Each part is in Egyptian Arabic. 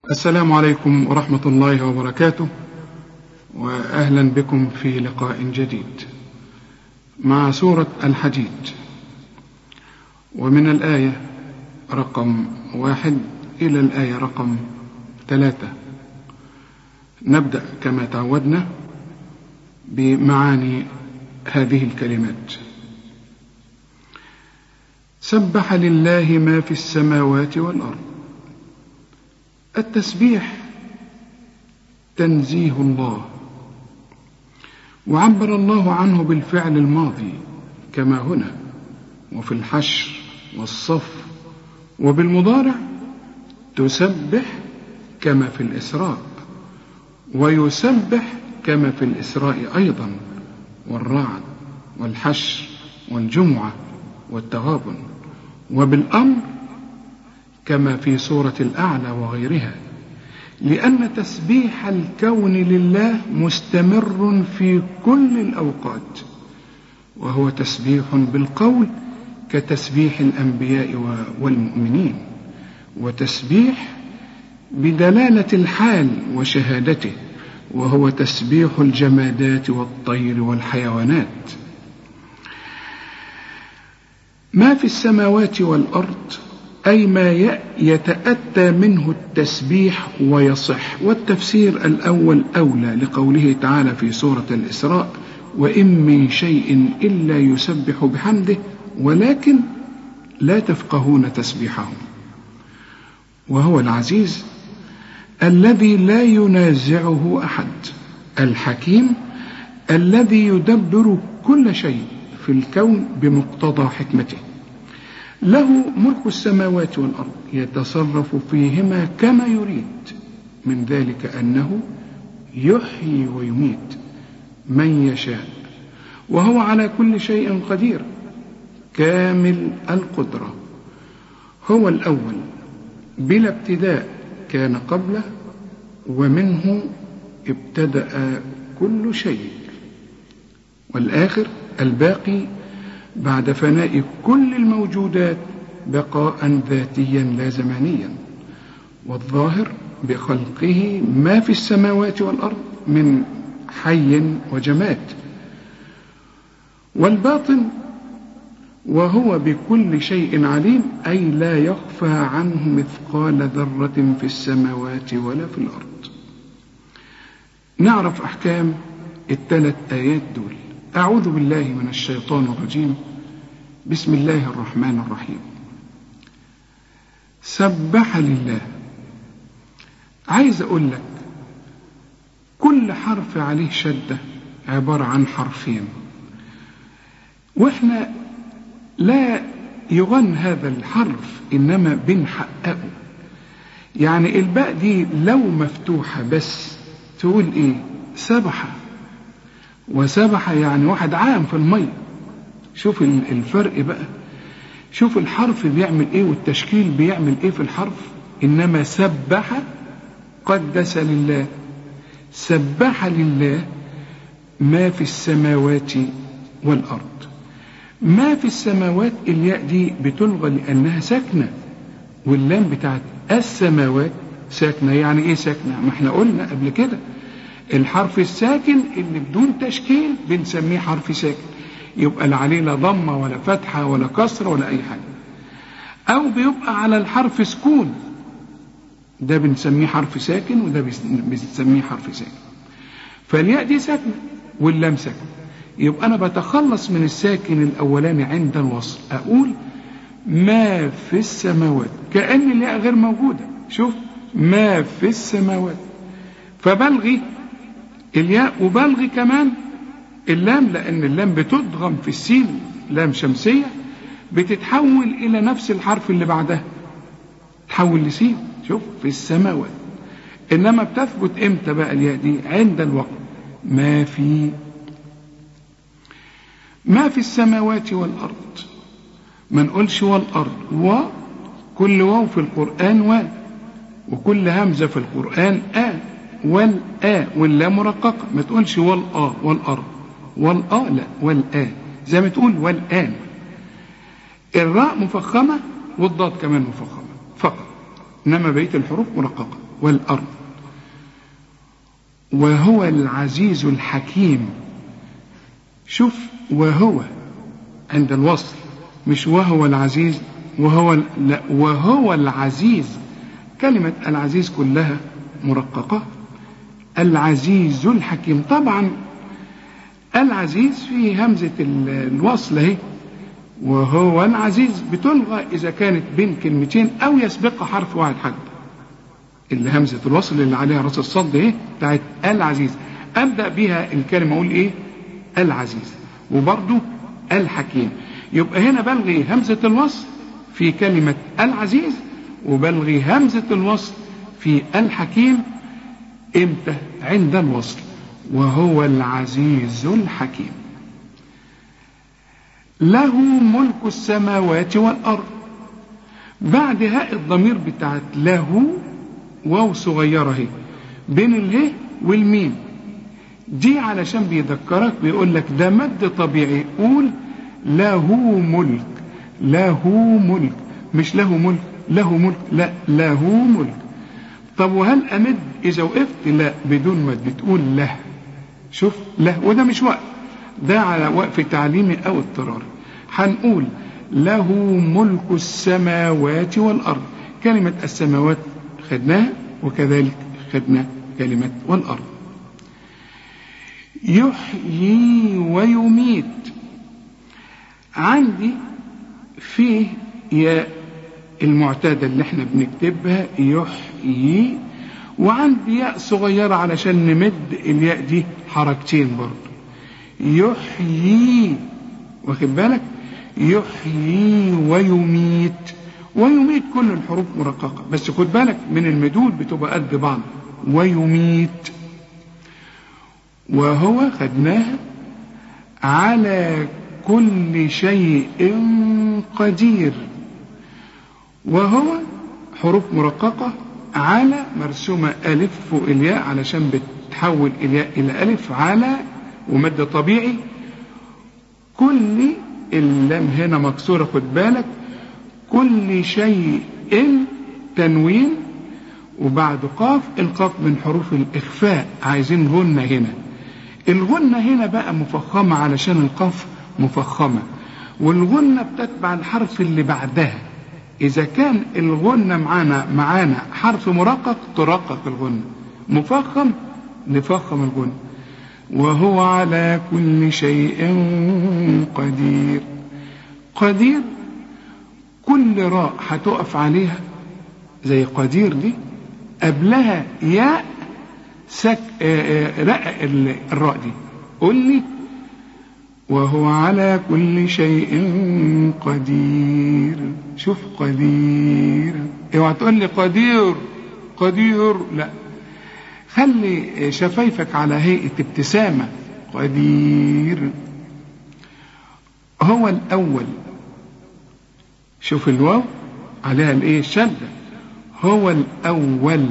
السلام عليكم ورحمة الله وبركاته وأهلا بكم في لقاء جديد مع سورة الحديد ومن الآية رقم واحد إلى الآية رقم ثلاثة نبدأ كما تعودنا بمعاني هذه الكلمات سبح لله ما في السماوات والأرض التسبيح تنزيه الله وعبر الله عنه بالفعل الماضي كما هنا وفي الحشر والصف وبالمضارع تسبح كما في الإسراء ويسبح كما في الإسراء أيضا والرعد والحشر والجمعة والتغابن وبالأمر كما في سورة الأعلى وغيرها لأن تسبيح الكون لله مستمر في كل الأوقات وهو تسبيح بالقول كتسبيح الأنبياء والمؤمنين وتسبيح بدلالة الحال وشهادته وهو تسبيح الجمادات والطير والحيوانات ما في السماوات والأرض أي ما يتأتى منه التسبيح ويصح والتفسير الأول أولى لقوله تعالى في سورة الإسراء وإن من شيء إلا يسبح بحمده ولكن لا تفقهون تسبيحهم وهو العزيز الذي لا ينازعه أحد الحكيم الذي يدبر كل شيء في الكون بمقتضى حكمته له ملك السماوات والأرض يتصرف فيهما كما يريد من ذلك أنه يحيي ويميت من يشاء وهو على كل شيء قدير كامل القدرة هو الأول بلا ابتداء كان قبله ومنه ابتدأ كل شيء والآخر الباقي بعد فناء كل الموجودات بقاء ذاتيا لا زمانيا والظاهر بخلقه ما في السماوات والارض من حي وجماد والباطن وهو بكل شيء عليم اي لا يخفى عنه مثقال ذره في السماوات ولا في الارض نعرف احكام الثلاث ايات دول أعوذ بالله من الشيطان الرجيم بسم الله الرحمن الرحيم سبح لله عايز أقول لك كل حرف عليه شدة عبارة عن حرفين وإحنا لا يغن هذا الحرف إنما بنحققه يعني الباء دي لو مفتوحة بس تقول إيه سبحة وسبح يعني واحد عام في المية شوف الفرق بقى شوف الحرف بيعمل ايه والتشكيل بيعمل ايه في الحرف انما سبح قدس لله سبح لله ما في السماوات والارض ما في السماوات الياء دي بتلغى لانها ساكنه واللام بتاعت السماوات ساكنه يعني ايه ساكنه ما احنا قلنا قبل كده الحرف الساكن اللي بدون تشكيل بنسميه حرف ساكن يبقى لا عليه لا ضمة ولا فتحة ولا كسرة ولا أي حاجة أو بيبقى على الحرف سكون ده بنسميه حرف ساكن وده بنسميه حرف ساكن فالياء دي ساكنة واللام ساكنة يبقى أنا بتخلص من الساكن الأولاني عند الوصل أقول ما في السماوات كأن الياء غير موجودة شوف ما في السماوات فبلغي الياء وبلغي كمان اللام لأن اللام بتدغم في السين لام شمسية بتتحول إلى نفس الحرف اللي بعدها تحول لسين شوف في السماوات إنما بتثبت إمتى بقى الياء دي عند الوقت ما في ما في السماوات والأرض ما نقولش والأرض و كل واو في القرآن و وكل همزة في القرآن آ والآ واللا مرققة ما تقولش والآ والأرض والآ لا والآ زي ما تقول والآن الراء مفخمة والضاد كمان مفخمة فقط إنما بقية الحروف مرققة والأرض وهو العزيز الحكيم شوف وهو عند الوصل مش وهو العزيز وهو لا وهو العزيز كلمة العزيز كلها مرققة العزيز الحكيم طبعا العزيز في همزة الوصل اهي وهو العزيز بتلغى إذا كانت بين كلمتين أو يسبقها حرف واحد حد اللي همزة الوصل اللي عليها راس الصد ايه بتاعت العزيز أبدأ بها الكلمة أقول إيه العزيز وبرضو الحكيم يبقى هنا بلغي همزة الوصل في كلمة العزيز وبلغي همزة الوصل في الحكيم امتى عند الوصل وهو العزيز الحكيم له ملك السماوات والأرض بعد هاء الضمير بتاعت له واو صغيرة اهي بين اله والميم دي علشان بيذكرك بيقول لك ده مد طبيعي قول له ملك له ملك مش له ملك له ملك لا له ملك طب وهل امد اذا وقفت لا بدون مد بتقول له شوف له وده مش وقف ده على وقف تعليمي او اضطراري هنقول له ملك السماوات والارض كلمه السماوات خدناها وكذلك خدنا كلمه والارض يحيي ويميت عندي فيه ياء المعتادة اللي احنا بنكتبها يحيي وعندي ياء صغيرة علشان نمد الياء دي حركتين برضه يحيي واخد بالك يحيي ويميت ويميت كل الحروف مرققة بس خد بالك من المدود بتبقى قد بعض ويميت وهو خدناها على كل شيء قدير وهو حروف مرققة على مرسومة ألف فوق الياء علشان بتحول الياء إلى ألف على ومد طبيعي كل اللام هنا مكسورة خد بالك كل شيء تنوين وبعد قاف القاف من حروف الإخفاء عايزين غنة هنا الغنة هنا بقى مفخمة علشان القاف مفخمة والغنة بتتبع الحرف اللي بعدها إذا كان الغنة معانا معانا حرف مرقق ترقق الغنة مفخم نفخم الغنة وهو على كل شيء قدير قدير كل راء هتقف عليها زي قدير دي قبلها ياء سك رقق الراء دي قول لي وهو على كل شيء قدير شوف قدير اوعى تقول لي قدير قدير لا خلي شفايفك على هيئة ابتسامة قدير هو الأول شوف الواو عليها الايه الشدة هو الأول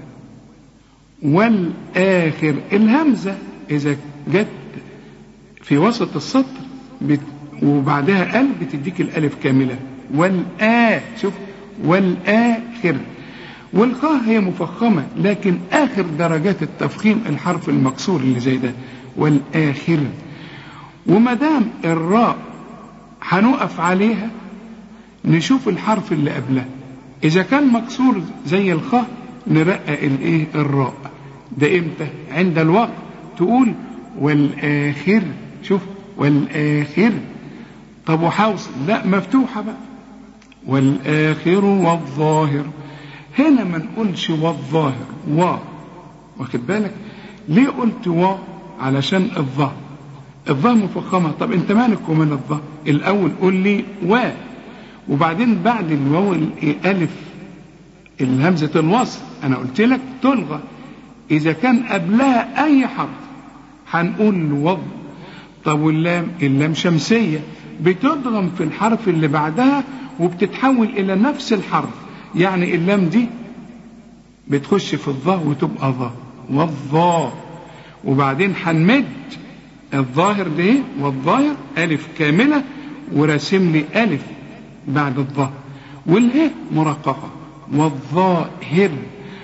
والآخر الهمزة إذا جت في وسط السطر بت وبعدها ال بتديك الالف كامله والآ شوف والآخر والقاء هي مفخمة لكن آخر درجات التفخيم الحرف المكسور اللي زي ده والآخر وما دام الراء هنقف عليها نشوف الحرف اللي قبلها إذا كان مكسور زي الخاء نرقق الايه الراء ده امتى عند الوقت تقول والآخر شوف والآخر طب وحوصل لا مفتوحة بقى والآخر والظاهر هنا ما نقولش والظاهر و واخد بالك ليه قلت و علشان الظا الظا مفخمة طب انت مالك ومن الظا الاول قول لي و وبعدين بعد الواو الالف الهمزة الوصل انا قلت لك تلغى اذا كان قبلها اي حرف هنقول وض طب واللام اللام شمسية بتضغم في الحرف اللي بعدها وبتتحول إلى نفس الحرف يعني اللام دي بتخش في الظا وتبقى ظا والظا وبعدين هنمد الظاهر ده ايه والظاهر ألف كاملة وراسم لي ألف بعد الظا والهاء مرققة والظاهر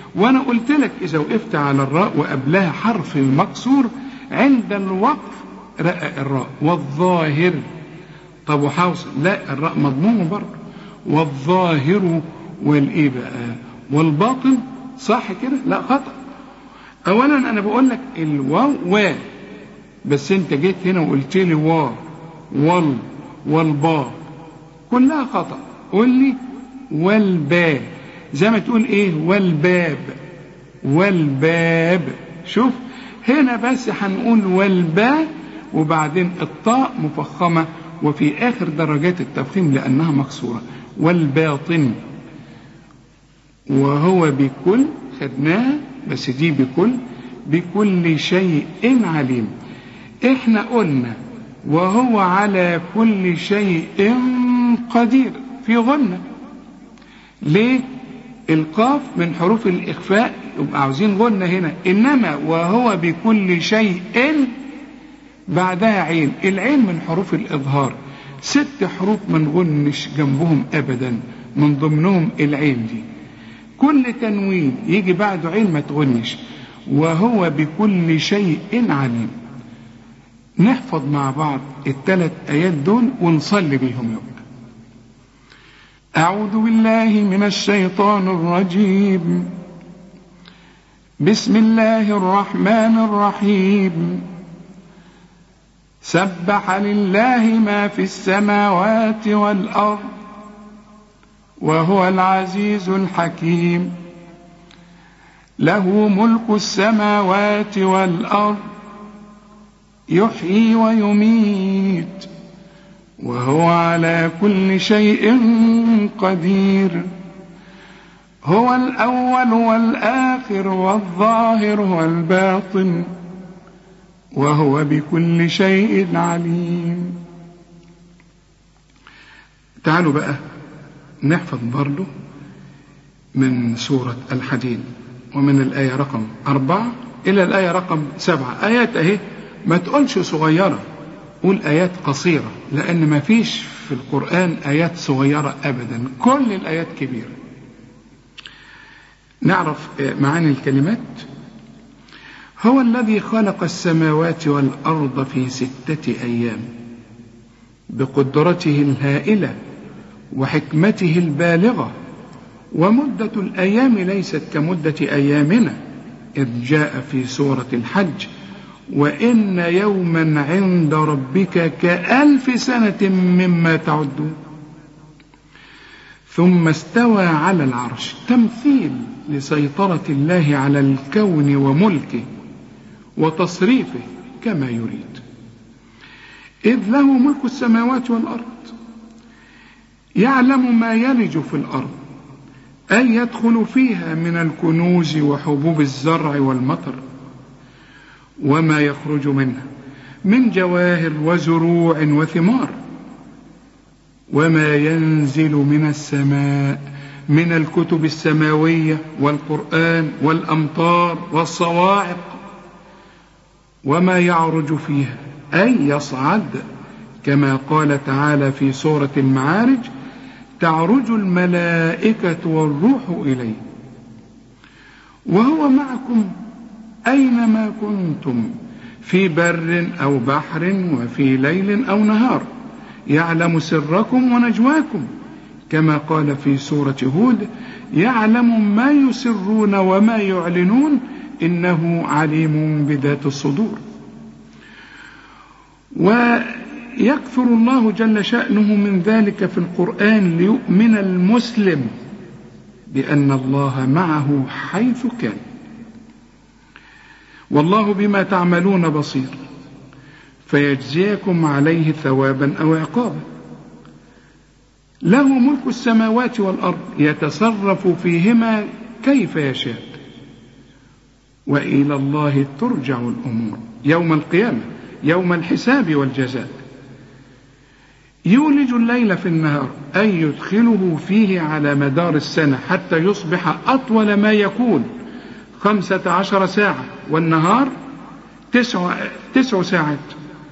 وانا قلت لك اذا وقفت على الراء وقبلها حرف مكسور عند الوقف رقق الراء والظاهر طب وحوصل لا الراء مضمومه برضه والظاهر والايه بقى والباطن صح كده لا خطأ اولا انا بقول لك الواو و بس انت جيت هنا وقلت لي وا وال والبا كلها خطأ قول لي والباب زي ما تقول ايه والباب والباب شوف هنا بس هنقول والباء وبعدين الطاء مفخمة وفي آخر درجات التفخيم لأنها مكسورة والباطن وهو بكل خدناها بس دي بكل بكل شيء عليم احنا قلنا وهو على كل شيء قدير في غنة ليه القاف من حروف الإخفاء يبقى عاوزين غنة هنا إنما وهو بكل شيء بعدها عين العين من حروف الإظهار ست حروف ما نغنش جنبهم أبدا من ضمنهم العين دي كل تنوين يجي بعده عين ما تغنش وهو بكل شيء عليم نحفظ مع بعض الثلاث آيات دول ونصلي بيهم يوم أعوذ بالله من الشيطان الرجيم بسم الله الرحمن الرحيم سبح لله ما في السماوات والأرض وهو العزيز الحكيم له ملك السماوات والأرض يحيي ويميت وهو على كل شيء قدير هو الأول والآخر والظاهر والباطن وهو بكل شيء عليم تعالوا بقى نحفظ برضه من سورة الحديد ومن الآية رقم أربعة إلى الآية رقم سبعة آيات أهي ما تقولش صغيرة قول آيات قصيرة لأن ما فيش في القرآن آيات صغيرة أبدا كل الآيات كبيرة نعرف معاني الكلمات هو الذي خلق السماوات والأرض في ستة أيام بقدرته الهائلة وحكمته البالغة ومدة الأيام ليست كمدة أيامنا إذ جاء في سورة الحج وإن يوما عند ربك كألف سنة مما تعدون ثم استوى على العرش تمثيل لسيطرة الله على الكون وملكه وتصريفه كما يريد إذ له ملك السماوات والأرض يعلم ما يلج في الأرض أي يدخل فيها من الكنوز وحبوب الزرع والمطر وما يخرج منها من جواهر وزروع وثمار وما ينزل من السماء من الكتب السماويه والقران والامطار والصواعق وما يعرج فيها اي يصعد كما قال تعالى في سوره المعارج تعرج الملائكه والروح اليه وهو معكم أينما كنتم في بر أو بحر وفي ليل أو نهار يعلم سركم ونجواكم كما قال في سورة هود يعلم ما يسرون وما يعلنون إنه عليم بذات الصدور ويكثر الله جل شأنه من ذلك في القرآن ليؤمن المسلم بأن الله معه حيث كان والله بما تعملون بصير فيجزيكم عليه ثوابا او عقابا له ملك السماوات والارض يتصرف فيهما كيف يشاء والى الله ترجع الامور يوم القيامه يوم الحساب والجزاء يولج الليل في النهار اي يدخله فيه على مدار السنه حتى يصبح اطول ما يكون خمسة عشر ساعة والنهار تسع, تسع ساعات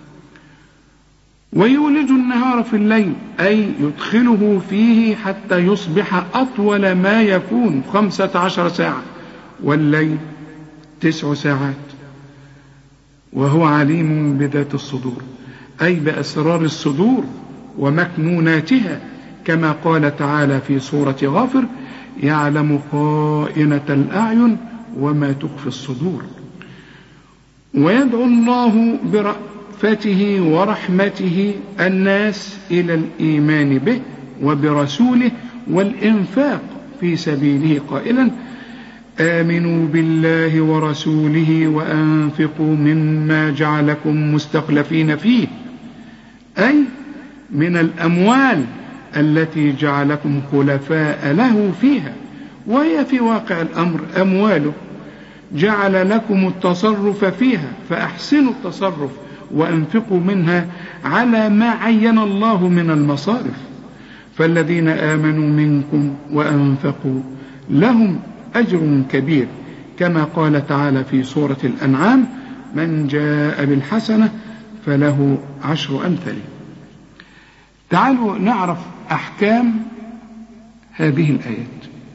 ويولج النهار في الليل أي يدخله فيه حتى يصبح أطول ما يكون خمسة عشر ساعة والليل تسع ساعات وهو عليم بذات الصدور أي بأسرار الصدور ومكنوناتها كما قال تعالى في سورة غافر يعلم خائنة الأعين وما تخفي الصدور ويدعو الله برأفته ورحمته الناس إلى الإيمان به وبرسوله والإنفاق في سبيله قائلا آمنوا بالله ورسوله وأنفقوا مما جعلكم مستخلفين فيه أي من الأموال التي جعلكم خلفاء له فيها وهي في واقع الأمر أمواله جعل لكم التصرف فيها فأحسنوا التصرف وأنفقوا منها على ما عين الله من المصارف فالذين آمنوا منكم وأنفقوا لهم أجر كبير كما قال تعالى في سورة الأنعام من جاء بالحسنة فله عشر أمثله تعالوا نعرف أحكام هذه الآيات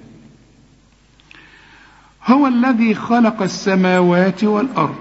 هو الذي خلق السماوات والأرض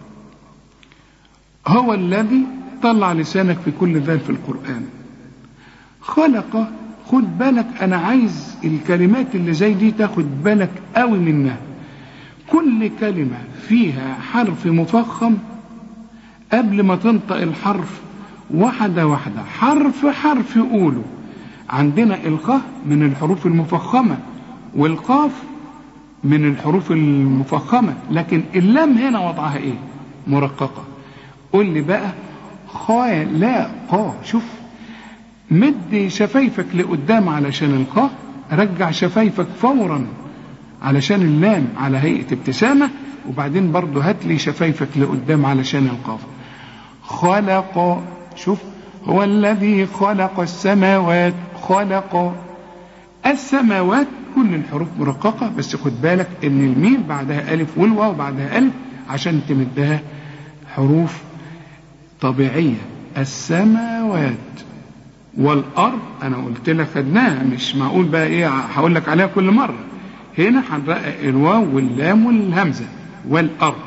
هو الذي طلع لسانك في كل ذلك في القرآن خلق خد بالك أنا عايز الكلمات اللي زي دي تاخد بالك قوي منها كل كلمة فيها حرف مفخم قبل ما تنطق الحرف واحدة واحدة حرف حرف قوله عندنا الخاء من الحروف المفخمة والقاف من الحروف المفخمة لكن اللام هنا وضعها ايه مرققة قول لي بقى خا لا قا شوف مد شفايفك لقدام علشان القاف رجع شفايفك فورا علشان اللام على هيئة ابتسامة وبعدين برضه هات لي شفايفك لقدام علشان القاف خلق شوف هو الذي خلق السماوات خلق السماوات كل الحروف مرققة بس خد بالك ان الميم بعدها ألف والواو بعدها ألف عشان تمدها حروف طبيعية السماوات والأرض أنا قلت لك خدناها مش معقول بقى إيه هقول لك عليها كل مرة هنا هنرقق الواو واللام والهمزة والأرض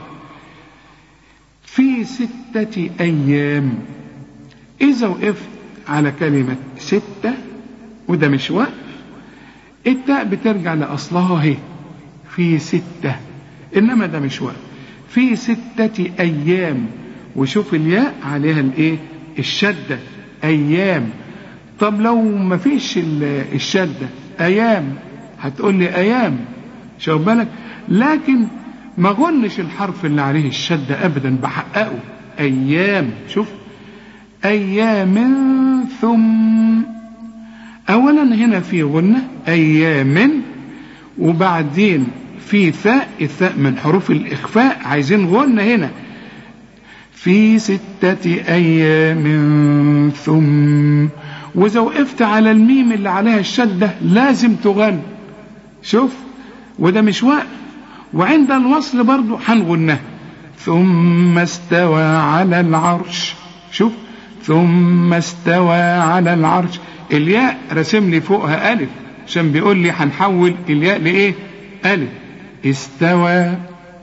في ستة أيام إذا وقفت على كلمة ستة وده مش وقف التاء بترجع لأصلها اهي في ستة إنما ده مش وقف في ستة أيام وشوف الياء عليها الإيه الشدة أيام طب لو ما فيش الشدة أيام هتقول لي أيام شوف بالك لكن ما غنش الحرف اللي عليه الشدة أبدا بحققه أيام شوف أيام ثم أولا هنا في غنة أيام وبعدين في ثاء الثاء من حروف الإخفاء عايزين غنة هنا في ستة أيام ثم وإذا وقفت على الميم اللي عليها الشدة لازم تغن شوف وده مش وقف وعند الوصل برضو هنغنها ثم استوى على العرش شوف ثم استوى على العرش الياء رسم لي فوقها ألف عشان بيقول لي هنحول الياء لإيه ألف استوى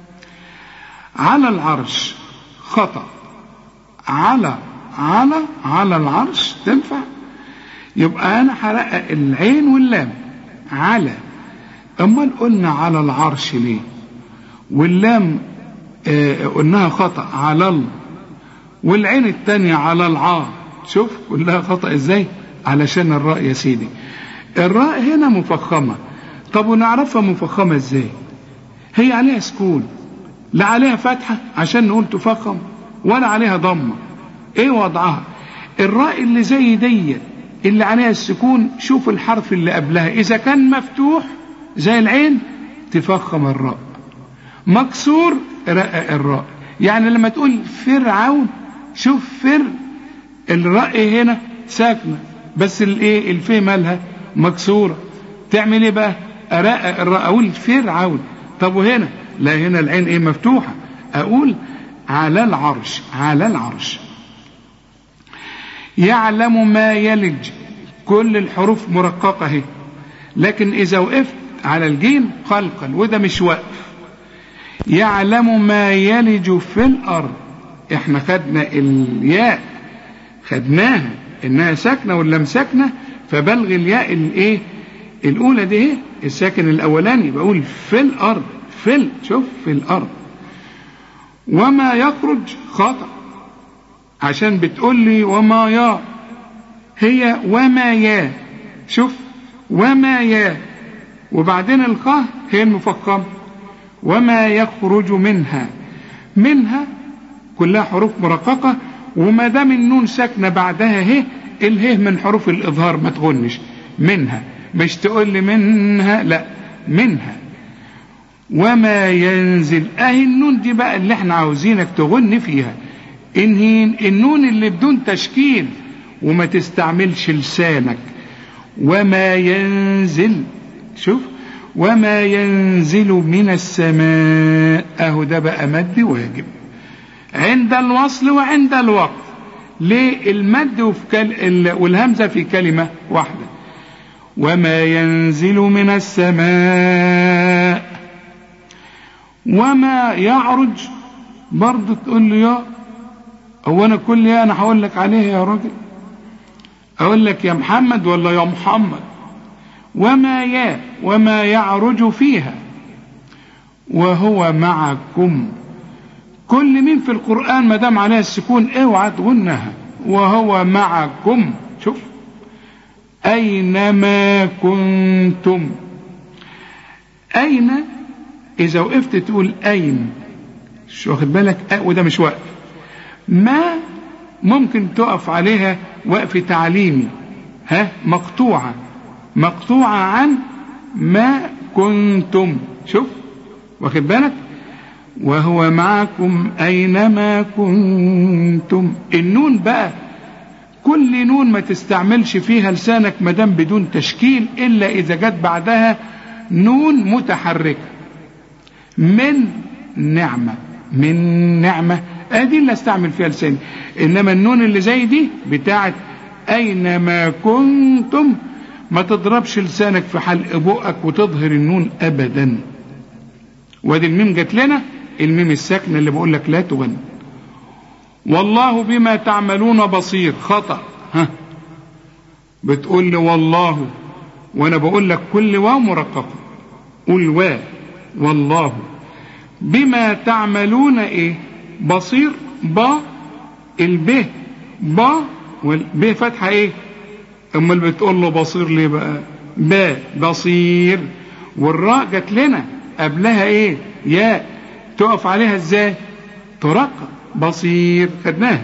على العرش خطأ على على على العرش تنفع يبقى أنا هرقق العين واللام على أمال قلنا على العرش ليه واللام آه قلناها خطأ على ال والعين التانية على العا شوف كلها خطأ ازاي علشان الراء يا سيدي الراء هنا مفخمة طب ونعرفها مفخمة ازاي هي عليها سكون لا عليها فتحة عشان نقول تفخم ولا عليها ضمة ايه وضعها الراء اللي زي دي اللي عليها السكون شوف الحرف اللي قبلها اذا كان مفتوح زي العين تفخم الراء مكسور رقق الراء يعني لما تقول فرعون شوف فر الراء هنا ساكنه بس الايه الفي مالها مكسوره تعمل ايه بقى ارقق الراء اقول فرعون طب وهنا لا هنا العين ايه مفتوحه اقول على العرش على العرش يعلم ما يلج كل الحروف مرققه اهي لكن اذا وقفت على الجيم خلقا وده مش وقف يعلم ما يلج في الأرض احنا خدنا الياء خدناها انها ساكنة ولا ساكنة فبلغ الياء الايه الاولى دي ايه الساكن الاولاني بقول في الارض في ال... شوف في الارض وما يخرج خطأ عشان بتقول لي وما يا هي وما يا شوف وما يا وبعدين القاء هي المفخمة وما يخرج منها منها كلها حروف مرققة وما دام النون ساكنة بعدها هي اله من حروف الإظهار ما تغنش منها مش تقول لي منها لا منها وما ينزل اهي النون دي بقى اللي احنا عاوزينك تغن فيها انهين النون اللي بدون تشكيل وما تستعملش لسانك وما ينزل شوف وما ينزل من السماء اهو ده بقى مد واجب عند الوصل وعند الوقت ليه المد وفي كل... والهمزة في كلمة واحدة وما ينزل من السماء وما يعرج برضه تقول له يا هو انا كل يا انا هقول لك عليه يا راجل اقول لك يا محمد ولا يا محمد وما يا وما يعرج فيها وهو معكم كل مين في القرآن ما دام عليها السكون اوعى تغنها وهو معكم شوف أينما كنتم أين إذا وقفت تقول أين مش واخد بالك أه وده مش وقف ما ممكن تقف عليها وقف تعليمي ها مقطوعة مقطوعة عن ما كنتم شوف واخد بالك وهو معكم أينما كنتم النون بقى كل نون ما تستعملش فيها لسانك مدام بدون تشكيل إلا إذا جت بعدها نون متحركة من نعمة من نعمة ادي اللي استعمل فيها لساني انما النون اللي زي دي بتاعت اينما كنتم ما تضربش لسانك في حلق بقك وتظهر النون ابدا وادي الميم جت لنا الميم الساكنه اللي بقول لك لا تغن والله بما تعملون بصير خطا ها بتقول لي والله وانا بقول لك كل واو مرققه قول وا والله بما تعملون ايه بصير با الب با والب فتحه ايه امال بتقول له بصير ليه بقى با بصير والراء جت لنا قبلها ايه يا تقف عليها ازاي ترقق بصير خدناها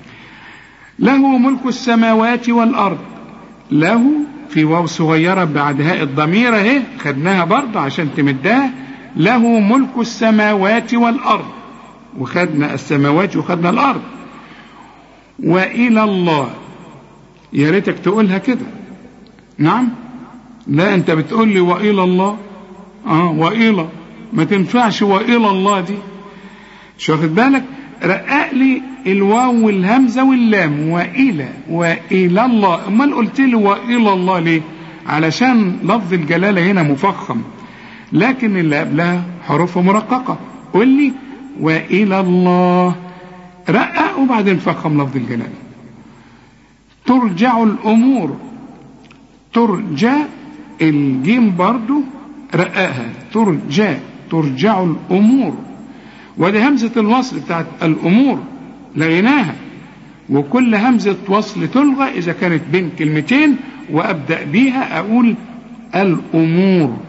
له ملك السماوات والارض له في واو صغيره بعد هاء الضمير اهي خدناها برضه عشان تمدها له ملك السماوات والارض وخدنا السماوات وخدنا الارض والى الله يا ريتك تقولها كده نعم لا انت بتقول لي والى الله اه والى ما تنفعش والى الله دي مش واخد بالك رقق لي الواو والهمزه واللام والى والى الله امال قلت لي والى الله ليه علشان لفظ الجلاله هنا مفخم لكن اللي قبلها حروف مرققه قول لي والى الله رقق وبعدين فخم لفظ الجلاله ترجع الامور ترجع الجيم برضو رققها ترجع ترجع الامور ودي همزه الوصل بتاعت الامور لغيناها وكل همزه وصل تلغى اذا كانت بين كلمتين وابدا بيها اقول الامور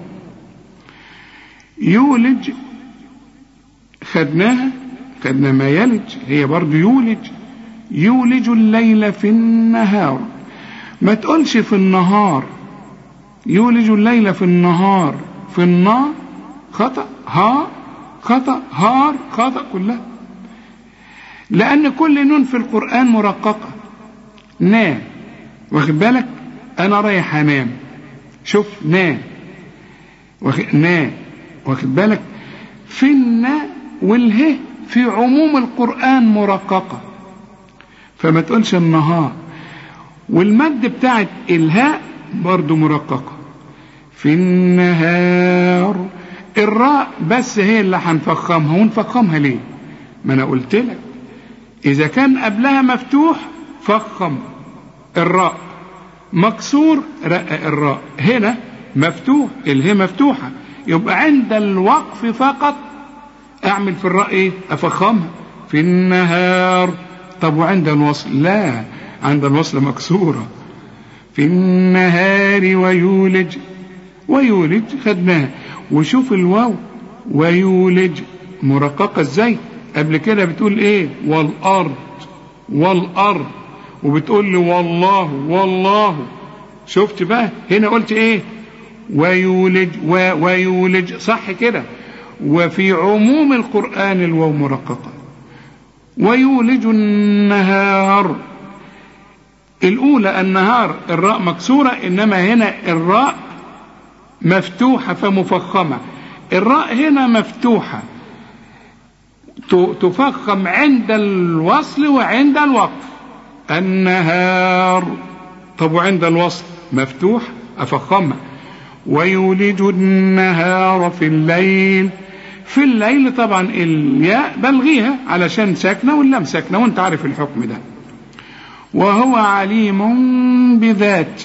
يولج خدناها خدنا ما يلج هي برضو يولج يولج الليل في النهار ما تقولش في النهار يولج الليل في النهار في النار خطأ ها خطأ هار خطأ كلها لأن كل نون في القرآن مرققة نا واخد بالك أنا رايح أنام شوف نا واخد نا واخد بالك في النا والهه في عموم القرآن مرققة فما تقولش النهار والمد بتاعت الهاء برضو مرققة في النهار الراء بس هي اللي هنفخمها ونفخمها ليه ما انا قلت لك اذا كان قبلها مفتوح فخم الراء مكسور رقق الراء هنا مفتوح اللي هي مفتوحة يبقى عند الوقف فقط اعمل في الراء ايه افخمها في النهار طب وعند الوصل لا عند الوصل مكسورة في النهار ويولج ويولج خدناها وشوف الواو ويولج مرققة ازاي قبل كده بتقول ايه والارض والارض وبتقول لي والله والله شفت بقى هنا قلت ايه ويولج و ويولج صح كده وفي عموم القرآن الواو مرققة ويولج النهار الأولى النهار الراء مكسورة إنما هنا الراء مفتوحة فمفخمة الراء هنا مفتوحة تفخم عند الوصل وعند الوقف النهار طب وعند الوصل مفتوح أفخمها ويولج النهار في الليل في الليل طبعا الياء بلغيها علشان ساكنة واللام ساكنة وانت عارف الحكم ده وهو عليم بذات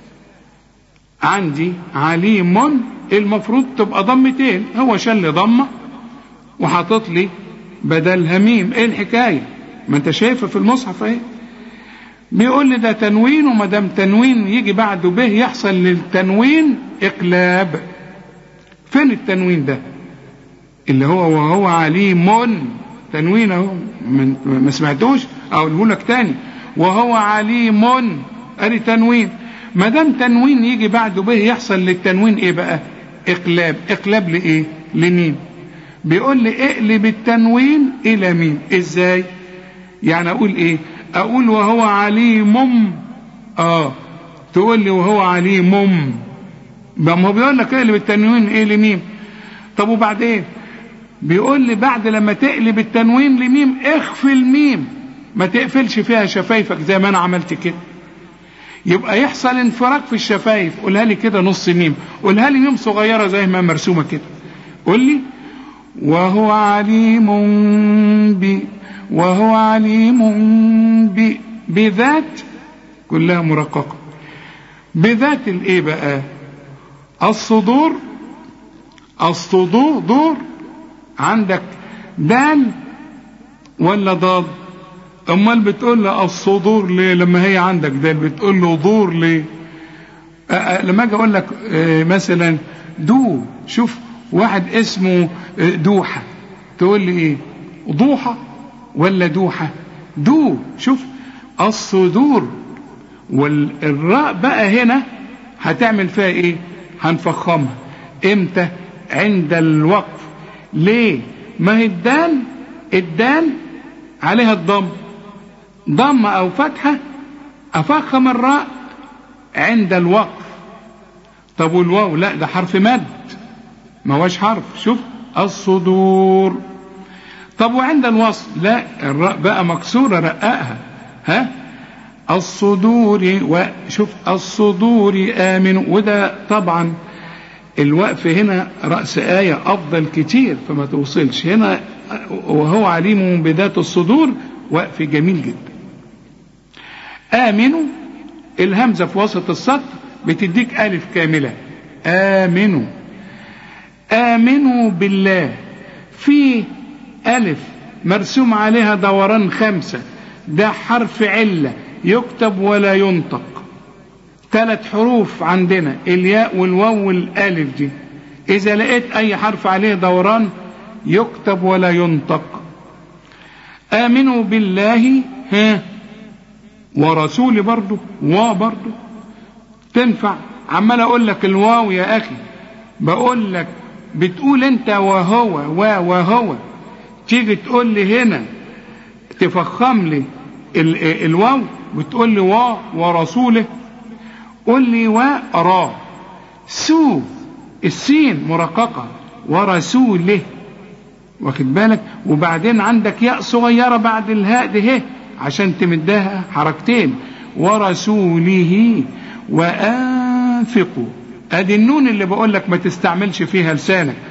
عندي عليم المفروض تبقى ضمتين هو شل ضمة وحاطط لي بدلها ميم ايه الحكاية ما انت شايفه في المصحف ايه بيقول لي ده تنوين وما دام تنوين يجي بعده به يحصل للتنوين اقلاب فين التنوين ده اللي هو وهو عليم تنوين اهو ما سمعتوش اقوله لك تاني وهو عليم ادي تنوين ما دام تنوين يجي بعده به يحصل للتنوين ايه بقى اقلاب اقلاب لايه لمين بيقول لي اقلب التنوين الى مين ازاي يعني اقول ايه اقول وهو عليم اه تقول لي وهو عليم ما هو بيقول لك اقلب التنوين ايه لميم طب وبعدين بيقول لي بعد لما تقلب التنوين لميم اخفي الميم ما تقفلش فيها شفايفك زي ما انا عملت كده يبقى يحصل انفراج في الشفايف قولها لي كده نص ميم قولها لي ميم صغيره زي ما مرسومه كده قول لي وهو عليم ب وهو عليم ب بذات كلها مرققه بذات الايه بقى الصدور الصدور دور عندك دال ولا ضاد امال بتقول له الصدور ليه لما هي عندك دال بتقول له دور ليه أه لما اجي اقول لك أه مثلا دو شوف واحد اسمه دوحة تقول لي ايه ضوحة ولا دوحة دو شوف الصدور والراء بقى هنا هتعمل فيها ايه هنفخمها امتى عند الوقف ليه ما هي الدال الدال عليها الضم ضم او فتحة افخم الراء عند الوقف طب والواو لا ده حرف مد ما هوش حرف شوف الصدور طب وعند الوصل لا الراء بقى مكسورة رققها ها الصدور وشوف الصدور آمن وده طبعا الوقف هنا رأس آية أفضل كتير فما توصلش هنا وهو عليم بذات الصدور وقف جميل جدا آمنوا الهمزة في وسط السطر بتديك ألف كاملة آمنوا آمنوا بالله في ألف مرسوم عليها دوران خمسة ده حرف علة يكتب ولا ينطق ثلاث حروف عندنا الياء والواو والالف دي اذا لقيت اي حرف عليه دوران يكتب ولا ينطق امنوا بالله ها ورسول برضه وا برضه تنفع عمال اقول لك الواو يا اخي بقول لك بتقول انت وهو وا وهو تيجي تقول لي هنا تفخم لي الواو وتقول لي وا ورسوله قل لي ورا سو السين مرققة ورسوله واخد بالك وبعدين عندك ياء صغيرة بعد الهاء ده عشان تمدها حركتين ورسوله وأنفقوا ادي النون اللي بقول لك ما تستعملش فيها لسانك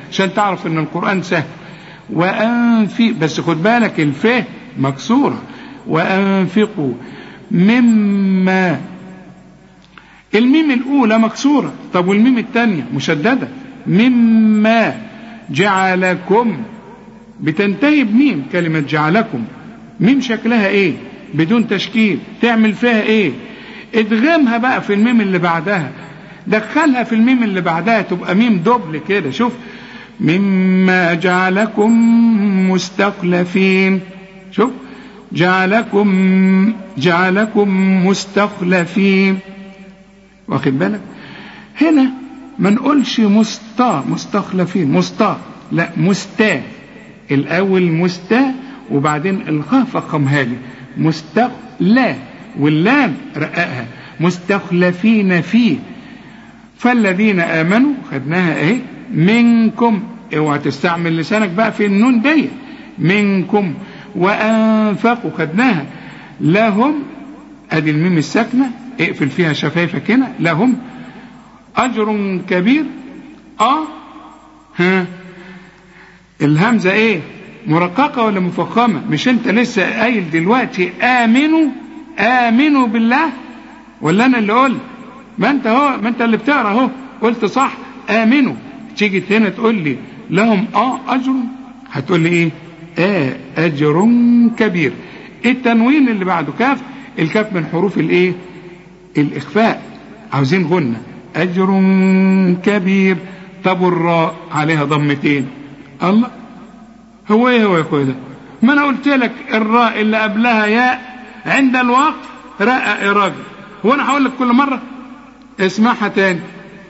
عشان تعرف ان القرآن سهل وأنفق بس خد بالك الفه مكسورة وأنفقوا مما الميم الأولى مكسورة طب والميم الثانية مشددة مما جعلكم بتنتهي بميم كلمة جعلكم ميم شكلها ايه بدون تشكيل تعمل فيها ايه ادغمها بقى في الميم اللي بعدها دخلها في الميم اللي بعدها تبقى ميم دبل كده شوف مما جعلكم مستخلفين شوف جعلكم جعلكم مستخلفين واخد بالك هنا ما نقولش مستا مستخلفين مستا لا مستا الاول مستا وبعدين الخاء فخمها لي مستخلا واللام رققها مستخلفين فيه فالذين امنوا خدناها اهي منكم اوعى تستعمل لسانك بقى في النون دي منكم وانفقوا خدناها لهم ادي الميم الساكنه اقفل فيها شفايفك هنا لهم اجر كبير اه ها الهمزه ايه مرققه ولا مفخمه مش انت لسه قايل دلوقتي امنوا امنوا بالله ولا انا اللي قلت ما انت هو ما انت اللي بتقرا اهو قلت صح امنوا تيجي هنا تقول لي لهم اه اجر هتقول لي ايه اه اجر كبير التنوين اللي بعده كاف الكاف من حروف الايه الاخفاء عاوزين غنة اجر كبير طب الراء عليها ضمتين الله هو ايه هو يا اخويا ده ما انا قلت لك الراء اللي قبلها ياء عند الوقف رقق يا راجل هو انا هقول لك كل مره اسمعها تاني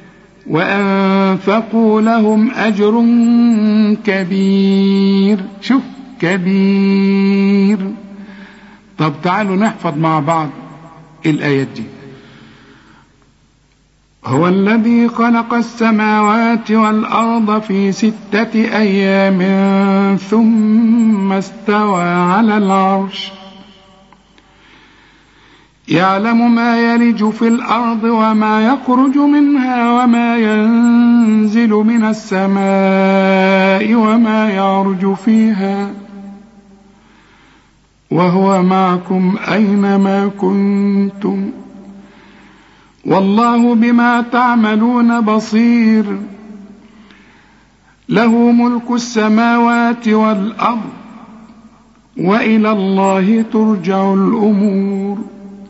وأنفقوا لهم أجر كبير شوف كبير طب تعالوا نحفظ مع بعض الآيات دي هو الذي خلق السماوات والأرض في ستة أيام ثم استوى على العرش يعلم ما يلج في الأرض وما يخرج منها وما ينزل من السماء وما يعرج فيها وهو معكم أينما كنتم والله بما تعملون بصير له ملك السماوات والأرض وإلى الله ترجع الأمور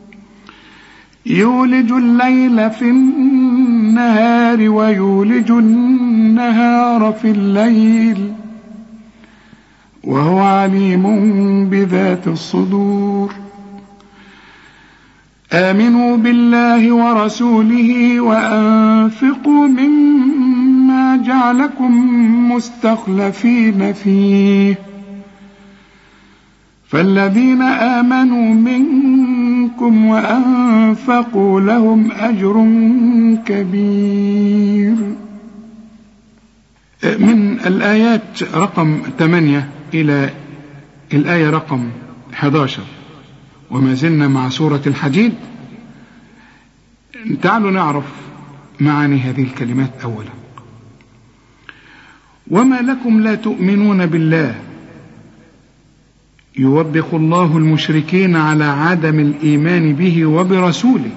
يولج الليل في النهار ويولج النهار في الليل وهو عليم بذات الصدور امنوا بالله ورسوله وانفقوا مما جعلكم مستخلفين فيه فالذين امنوا منكم وانفقوا لهم اجر كبير من الايات رقم 8 الى الايه رقم 11 وما زلنا مع سوره الحديد تعالوا نعرف معاني هذه الكلمات اولا وما لكم لا تؤمنون بالله يوبخ الله المشركين على عدم الايمان به وبرسوله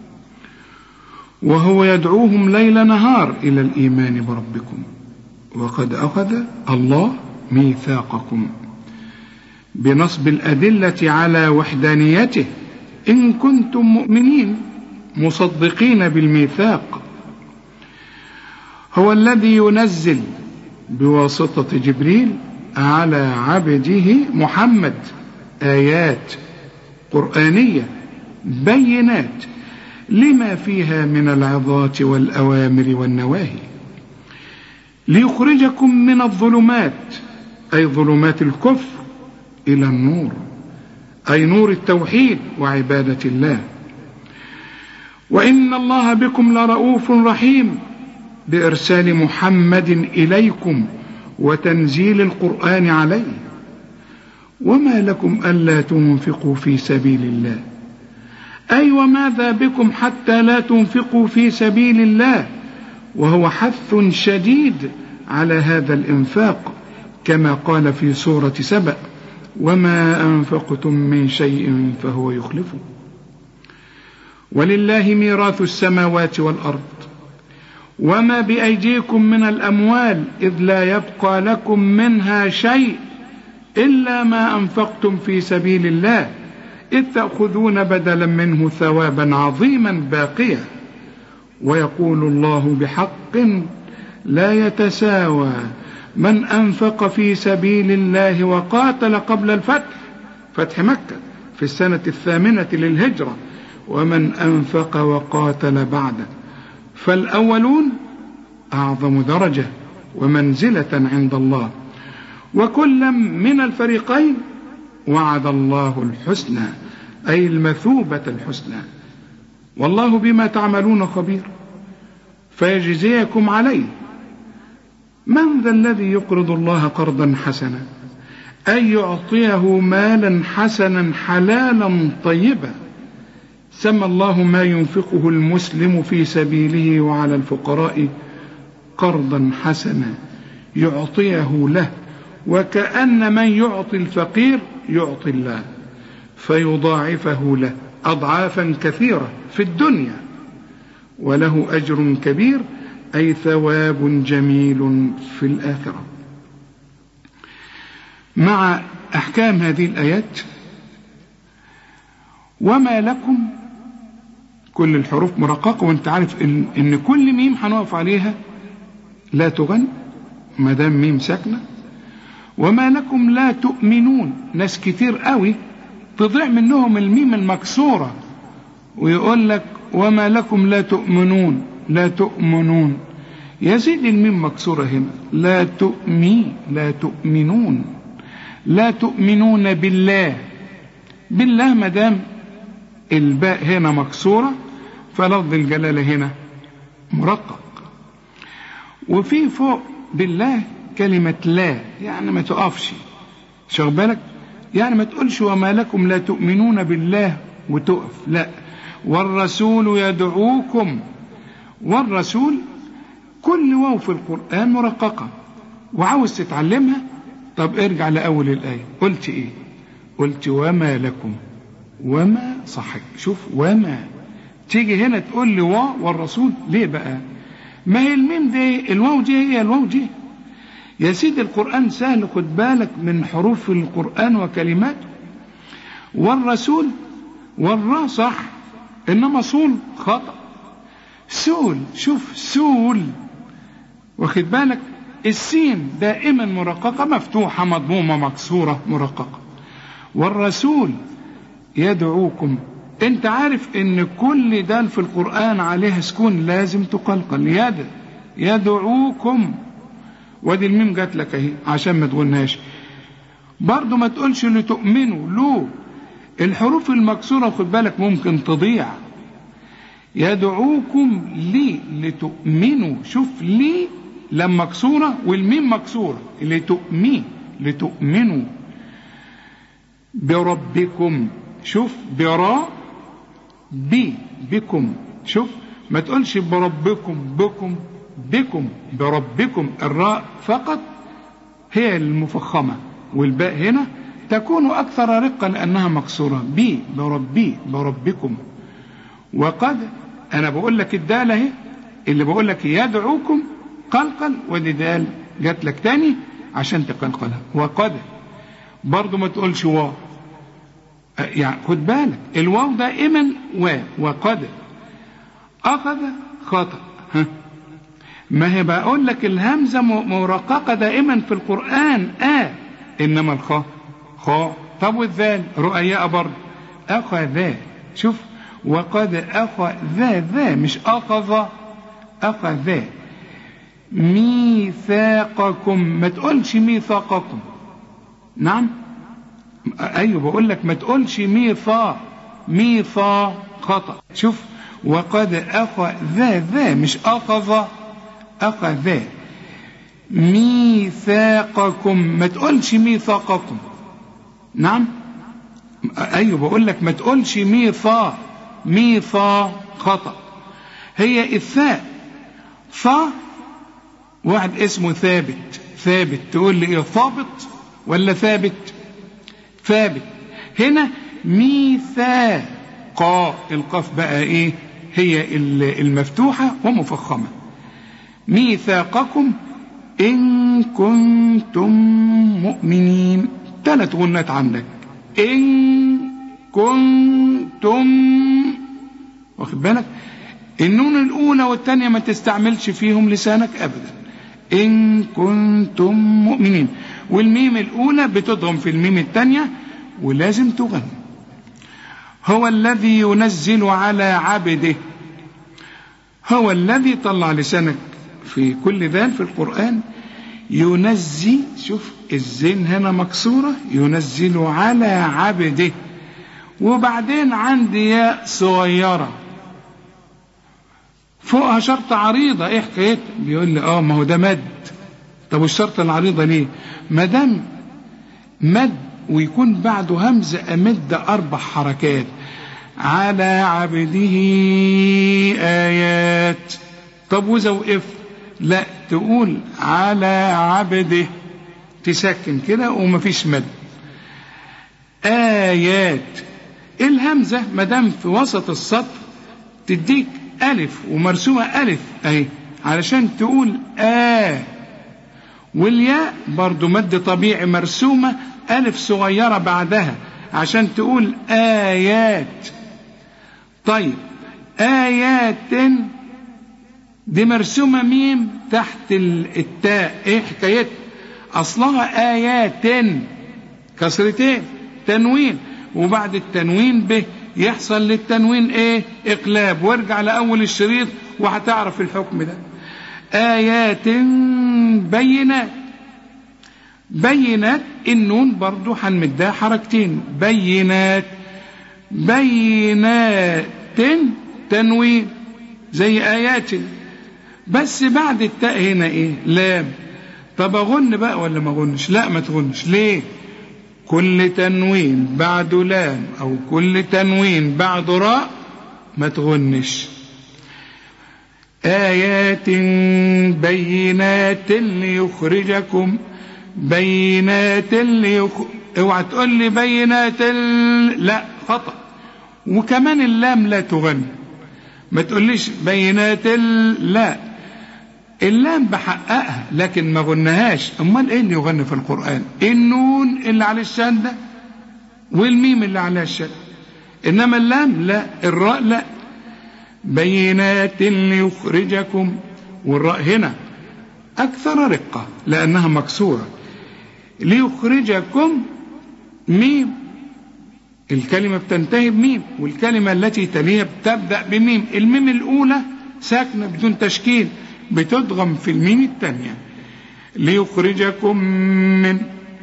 وهو يدعوهم ليل نهار الى الايمان بربكم وقد اخذ الله ميثاقكم بنصب الادله على وحدانيته ان كنتم مؤمنين مصدقين بالميثاق هو الذي ينزل بواسطه جبريل على عبده محمد ايات قرانيه بينات لما فيها من العظات والاوامر والنواهي ليخرجكم من الظلمات اي ظلمات الكفر الى النور اي نور التوحيد وعباده الله وان الله بكم لرؤوف رحيم بارسال محمد اليكم وتنزيل القرآن عليه وما لكم ألا تنفقوا في سبيل الله أي وماذا بكم حتى لا تنفقوا في سبيل الله وهو حث شديد على هذا الإنفاق كما قال في سورة سبأ وما أنفقتم من شيء فهو يخلفه ولله ميراث السماوات والأرض وما بأيديكم من الأموال إذ لا يبقى لكم منها شيء إلا ما أنفقتم في سبيل الله إذ تأخذون بدلا منه ثوابا عظيما باقيا ويقول الله بحق لا يتساوى من أنفق في سبيل الله وقاتل قبل الفتح فتح مكة في السنة الثامنة للهجرة ومن أنفق وقاتل بعده فالأولون أعظم درجة ومنزلة عند الله وكلا من الفريقين وعد الله الحسنى أي المثوبة الحسنى والله بما تعملون خبير فيجزيكم عليه من ذا الذي يقرض الله قرضا حسنا أن يعطيه مالا حسنا حلالا طيبا سمى الله ما ينفقه المسلم في سبيله وعلى الفقراء قرضا حسنا يعطيه له وكأن من يعطي الفقير يعطي الله فيضاعفه له أضعافا كثيرة في الدنيا وله أجر كبير أي ثواب جميل في الآخرة مع أحكام هذه الآيات وما لكم كل الحروف مرققة وانت عارف إن, إن كل ميم هنقف عليها لا تغن ما دام ميم ساكنة وما لكم لا تؤمنون ناس كتير قوي تضيع منهم الميم المكسورة ويقول لك وما لكم لا تؤمنون لا تؤمنون يزيد الميم مكسورة هنا لا تؤمي لا تؤمنون لا تؤمنون بالله بالله مدام الباء هنا مكسورة فلفظ الجلالة هنا مرقق وفي فوق بالله كلمة لا يعني ما تقفش شغل بالك يعني ما تقولش وما لكم لا تؤمنون بالله وتقف لا والرسول يدعوكم والرسول كل واو في القرآن مرققة وعاوز تتعلمها طب ارجع لأول الآية قلت ايه قلت وما لكم وما صحك شوف وما تيجي هنا تقول لي وا والرسول ليه بقى ما هي الميم دي الواو دي هي الواو دي يا سيدي القرآن سهل خد بالك من حروف القرآن وكلماته والرسول والراء صح إنما صول خطأ سول شوف سول واخد بالك السين دائما مرققة مفتوحة مضمومة مكسورة مرققة والرسول يدعوكم انت عارف ان كل دال في القرآن عليها سكون لازم تقلقل يد يدعوكم وادي الميم جات لك اهي عشان ما تقولناش برضه ما تقولش لتؤمنوا لو الحروف المكسورة خد بالك ممكن تضيع يدعوكم لي لتؤمنوا شوف لي لما مكسورة والميم مكسورة لتؤمي لتؤمنوا بربكم شوف برا بي بكم شوف ما تقولش بربكم بكم بكم بربكم الراء فقط هي المفخمة والباء هنا تكون أكثر رقة لأنها مكسورة بي بربي بربكم وقد أنا بقول لك الدالة اهي اللي بقول لك يدعوكم قلقل ودي دال جات لك تاني عشان تقلقلها وقد برضو ما تقولش واو يعني خد بالك الواو دائما و وقد أخذ خطأ ها ما هي بقول لك الهمزة مرققة دائما في القرآن آ إنما الخاء خاء طب والذال رؤياء برضه أخذ شوف وقد أخذ ذا ذا مش أخذ أخذ ميثاقكم ما تقولش ميثاقكم نعم أيوة بقول لك ما تقولش ميثاق ميثاق خطأ شوف وقد أخذ ذا ذا مش أخذ أخذ ميثاقكم ما تقولش ميثاقكم نعم أيوة بقول لك ما تقولش ميثاق ميثاق خطأ هي الثاء ثا واحد اسمه ثابت ثابت تقول لي ايه ثابت ولا ثابت ثابت هنا ميثاق القاف بقى ايه هي المفتوحة ومفخمة ميثاقكم إن كنتم مؤمنين ثلاث غنات عندك إن كنتم واخد بالك النون الأولى والثانية ما تستعملش فيهم لسانك أبدا إن كنتم مؤمنين والميم الأولى بتضغم في الميم الثانية ولازم تغني هو الذي ينزل على عبده هو الذي طلع لسانك في كل ذلك في القرآن ينزي شوف الزين هنا مكسورة ينزل على عبده وبعدين عندي ياء صغيرة فوقها شرط عريضة ايه حكايتها بيقول لي اه ما هو ده مد طب والشرط العريضة ليه ما دام مد ويكون بعده همزة أمد أربع حركات على عبده آيات طب وإذا وقفت لا تقول على عبده تسكن كده ومفيش مد آيات الهمزة مدام في وسط السطر تديك ألف ومرسومة ألف أهي علشان تقول آ والياء برضو مد طبيعي مرسومة ألف صغيرة بعدها عشان تقول آيات طيب آيات دي مرسومة ميم تحت التاء ايه حكايتها اصلها آيات كسرتين تنوين وبعد التنوين به يحصل للتنوين ايه اقلاب وارجع لاول الشريط وهتعرف الحكم ده آيات بينات بينات النون برضو هنمدها حركتين بينات بينات تنوين زي آيات بس بعد التاء هنا ايه لام طب اغن بقى ولا ما اغنش لا ما تغنش ليه كل تنوين بعده لام او كل تنوين بعده راء ما تغنش آيات بينات ليخرجكم بينات ليخ... اوعى تقول لي بينات ال... لا خطأ وكمان اللام لا تغني ما تقوليش بينات ال... لا اللام بحققها لكن ما غنهاش امال ايه اللي يغني في القران النون اللي على الشده والميم اللي على الشده انما اللام لا الراء لا بينات ليخرجكم والراء هنا اكثر رقه لانها مكسوره ليخرجكم ميم الكلمة بتنتهي بميم والكلمة التي تليها بتبدأ بميم الميم الأولى ساكنة بدون تشكيل بتضغم في الميم الثانية ليخرجكم من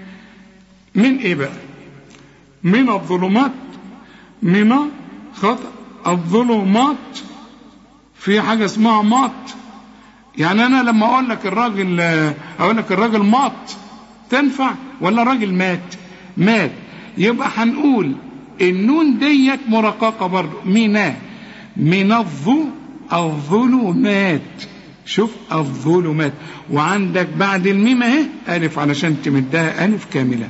من ايه بقى من الظلمات من خطأ الظلمات في حاجة اسمها مات يعني أنا لما أقول لك الراجل أقول لك الراجل مات تنفع ولا راجل مات مات يبقى هنقول النون ديت مرققة برضه من من الظو الظلمات شوف الظلمات وعندك بعد الميم اهي ألف علشان تمدها ألف كاملة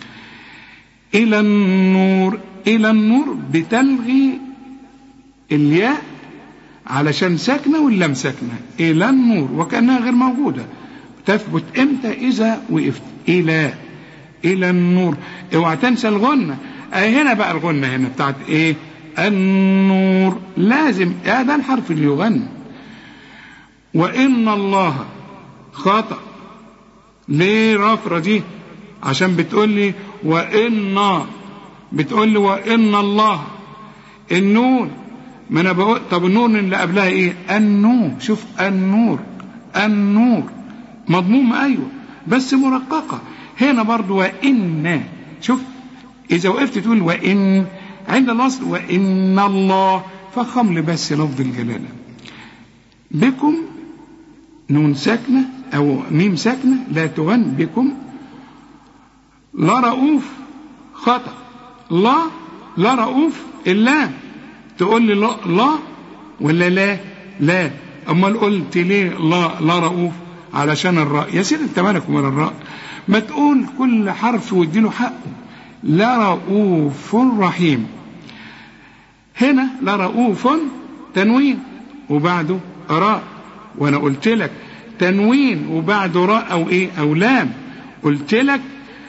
إلى النور إلى النور بتلغي الياء علشان ساكنة واللام ساكنة إلى النور وكأنها غير موجودة تثبت إمتى إذا وقفت إلى إلى النور اوعى تنسى الغنة أي هنا بقى الغنة هنا بتاعت إيه النور لازم هذا الحرف اللي يغنى وإن الله خطأ ليه رافرة دي عشان بتقول لي وإن بتقول لي وإن الله النون ما انا بقول طب النون اللي قبلها ايه النور شوف النور النور مضمومة ايوه بس مرققة هنا برضو وإن شوف إذا وقفت تقول وإن عند الأصل وإن الله فخم لي بس لفظ الجلالة بكم نون ساكنة أو ميم ساكنة لا تغن بكم لا رؤوف خطأ لا لا رؤوف اللام تقول لي لا لا ولا لا لا أمال قلت ليه لا لا رؤوف علشان الراء يا سيدي انت مالك ومال الراء ما تقول كل حرف واديله حقه لرؤوف رحيم هنا لرؤوف تنوين وبعده راء وانا قلت لك تنوين وبعده راء او ايه او لام قلت لك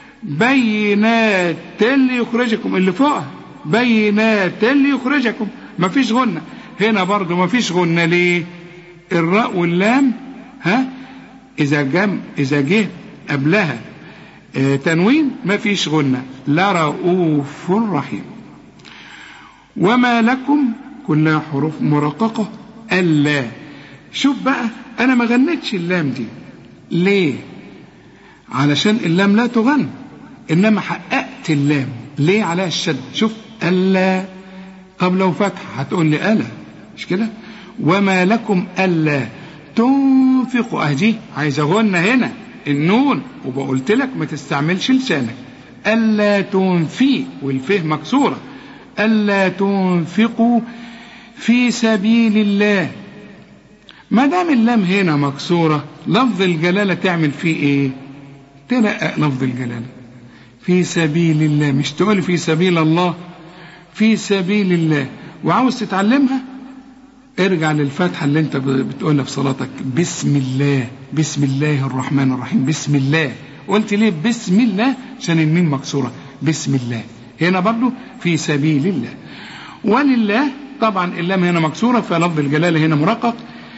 بينات اللي يخرجكم اللي فوقها بينات اللي يخرجكم مفيش غنة هنا برضو مفيش غنة ليه الراء واللام ها اذا جم اذا جه قبلها اه تنوين مفيش غنة لرؤوف رحيم وما لكم كلها حروف مرققة ألا شوف بقى أنا ما غنيتش اللام دي ليه علشان اللام لا تغن إنما حققت اللام ليه عليها الشد شوف ألا طب لو فتح هتقول لي ألا مش كده وما لكم ألا تنفقوا أهدي عايز أغنى هنا النون وبقولت لك ما تستعملش لسانك ألا تنفي والفه مكسورة ألا تنفقوا في سبيل الله ما دام اللام هنا مكسورة لفظ الجلالة تعمل فيه ايه ترقق لفظ الجلالة في سبيل الله مش تقول في سبيل الله في سبيل الله وعاوز تتعلمها ارجع للفاتحة اللي انت بتقولها في صلاتك بسم الله بسم الله الرحمن الرحيم بسم الله قلت ليه بسم الله عشان الميم مكسورة بسم الله هنا برضو في سبيل الله ولله طبعا اللام هنا مكسورة فلفظ الجلالة هنا مرقق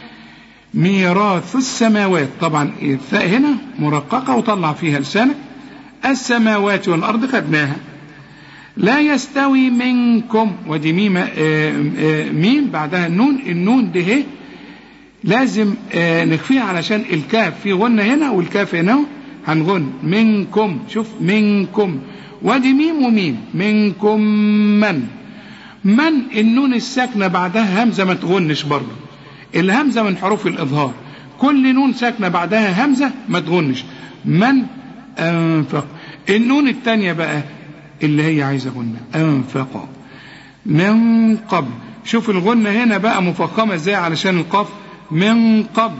ميراث السماوات طبعا الثاء هنا مرققة وطلع فيها لسانك السماوات والأرض خدناها لا يستوي منكم ودي ميم ميم بعدها النون النون دي هي لازم نخفيها علشان الكاف في غنة هنا والكاف هنا هنغن منكم شوف منكم ودي ميم وميم منكم من من النون الساكنة بعدها همزة ما تغنش برضه الهمزة من حروف الإظهار كل نون ساكنة بعدها همزة ما تغنش من أنفق النون التانية بقى اللي هي عايزة غنة أنفق من قبل شوف الغنة هنا بقى مفخمة ازاي علشان القاف من قبل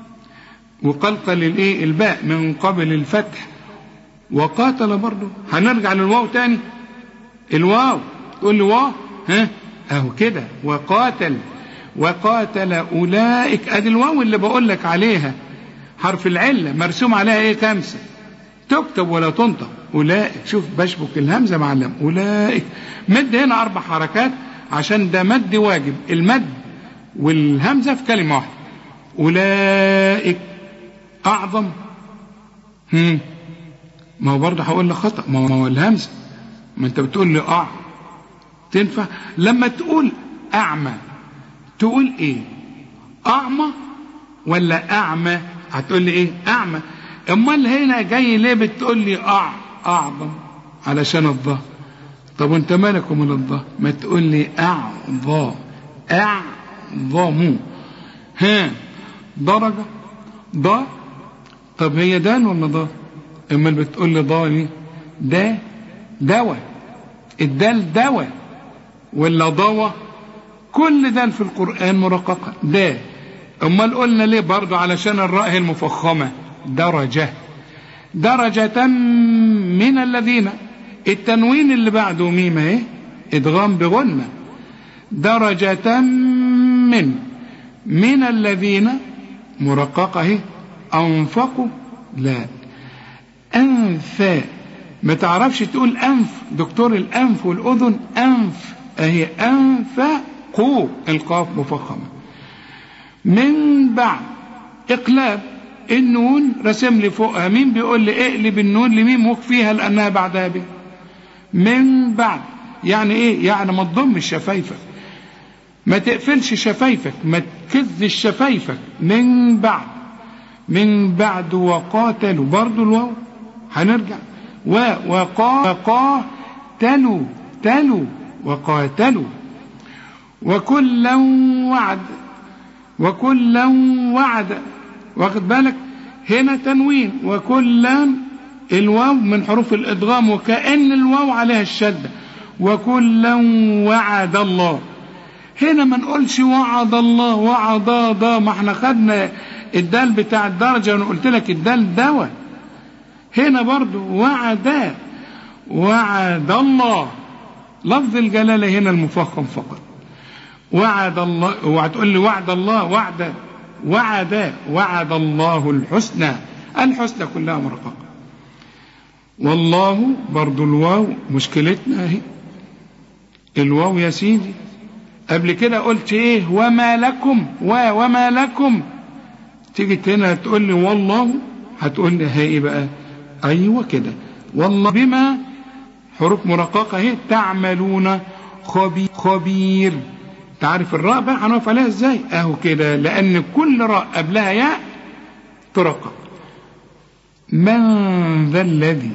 وقلقل الايه الباء من قبل الفتح وقاتل برضه هنرجع للواو تاني الواو تقول لي واو ها اهو كده وقاتل وقاتل اولئك ادي الواو اللي بقول لك عليها حرف العله مرسوم عليها ايه خمسه تكتب ولا تنطق اولئك شوف بشبك الهمزه مع اللام اولئك مد هنا اربع حركات عشان ده مد واجب المد والهمزه في كلمه واحده اولئك اعظم هم ما هو برضه هقول لك خطا ما هو الهمزه ما انت بتقول لي اه تنفع لما تقول اعمى تقول ايه اعمى ولا اعمى هتقول لي ايه اعمى امال هنا جاي ليه بتقول لي أع اعظم علشان الظهر طب وانت مالك ومن الظهر ما تقول لي اعظى اعظم ها درجه ضاء طب هي دال ولا ضاء امال بتقول لي ضاء ليه ده دواء الدال دواء ولا ضوى كل ده في القرآن مرققة ده امال قلنا ليه برضو علشان الراء هي المفخمة درجة درجة من الذين التنوين اللي بعده ميم اهي ادغام بغنة درجة من من الذين مرققة اهي انفقوا لا انفا ما تعرفش تقول انف دكتور الانف والاذن انف اهي انفقوا القاف مفخمه من بعد اقلاب النون رسم لي فوقها مين بيقول لي اقلب النون لميم وخفيها لانها بعدها ب من بعد يعني ايه يعني ما تضمش شفايفك ما تقفلش شفايفك ما تكذش شفايفك من بعد من بعد وقاتلوا برضو الواو هنرجع و وقاتلوا تلوا وقاتلوا وكلا وعد وكلا وعد واخد بالك هنا تنوين وكلا الواو من حروف الادغام وكأن الواو عليها الشدة وكلا وعد الله هنا ما نقولش وعد الله وعد ضا ما احنا خدنا الدال بتاع الدرجة وانا قلت لك الدال دواء هنا برضو وعد وعد الله لفظ الجلالة هنا المفخم فقط وعد الله اوعى تقول لي وعد الله وعد وعد وعد الله الحسنى الحسنى كلها مرققة والله برضو الواو مشكلتنا اهي الواو يا سيدي قبل كده قلت ايه وما لكم و وما لكم تيجي هنا تقول لي والله هتقول لي هي ايه بقى ايوه كده والله بما حروف مرققة اهي تعملون خبير خبير تعرف الراء بقى هنقف عليها ازاي اهو كده لان كل راء قبلها ياء ترقق من ذا الذي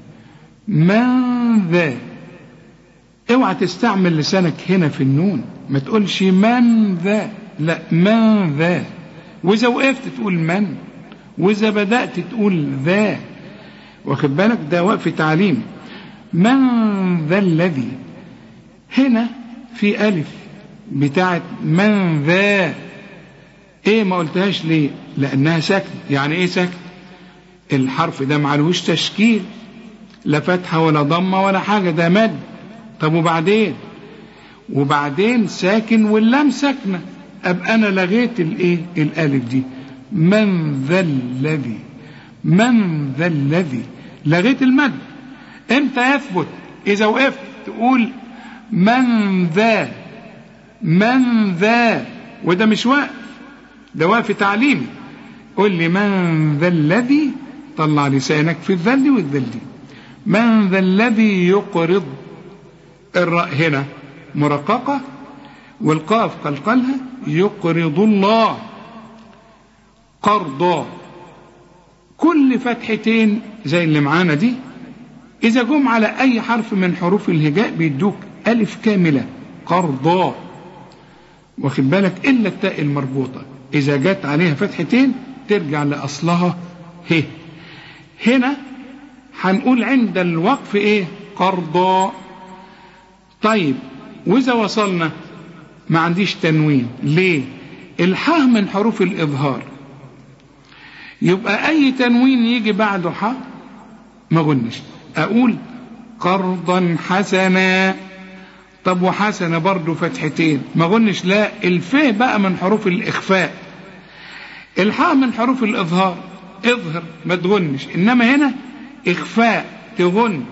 من ذا اوعى تستعمل لسانك هنا في النون ما تقولش من ذا لا من ذا واذا وقفت تقول من واذا بدأت تقول ذا واخد بالك ده وقف تعليم من ذا الذي هنا في ألف بتاعت من ذا ايه ما قلتهاش ليه لانها ساكنه يعني ايه ساكنه الحرف ده معلوش تشكيل لا فتحه ولا ضمه ولا حاجه ده مد طب وبعدين وبعدين ساكن واللام ساكنه ابقى انا لغيت الايه الالف دي من ذا الذي من ذا الذي لغيت المد امتى يثبت اذا وقفت تقول من ذا من ذا وده مش واقف ده واقف تعليمي قل لي من ذا الذي طلع لسانك في الذل والذل من ذا الذي يقرض الراء هنا مرققة والقاف قلقلها يقرض الله قرضا كل فتحتين زي اللي معانا دي إذا جم على أي حرف من حروف الهجاء بيدوك ألف كاملة قرضا واخد بالك إلا التاء المربوطة إذا جت عليها فتحتين ترجع لأصلها ه هنا هنقول عند الوقف إيه قرضا طيب وإذا وصلنا ما عنديش تنوين ليه الحاء من حروف الإظهار يبقى أي تنوين يجي بعده حاء ما غنش أقول قرضا حسنا طب وحسنة برضو فتحتين ما غنش لا الفاء بقى من حروف الإخفاء الحاء من حروف الإظهار اظهر ما تغنش إنما هنا إخفاء تغن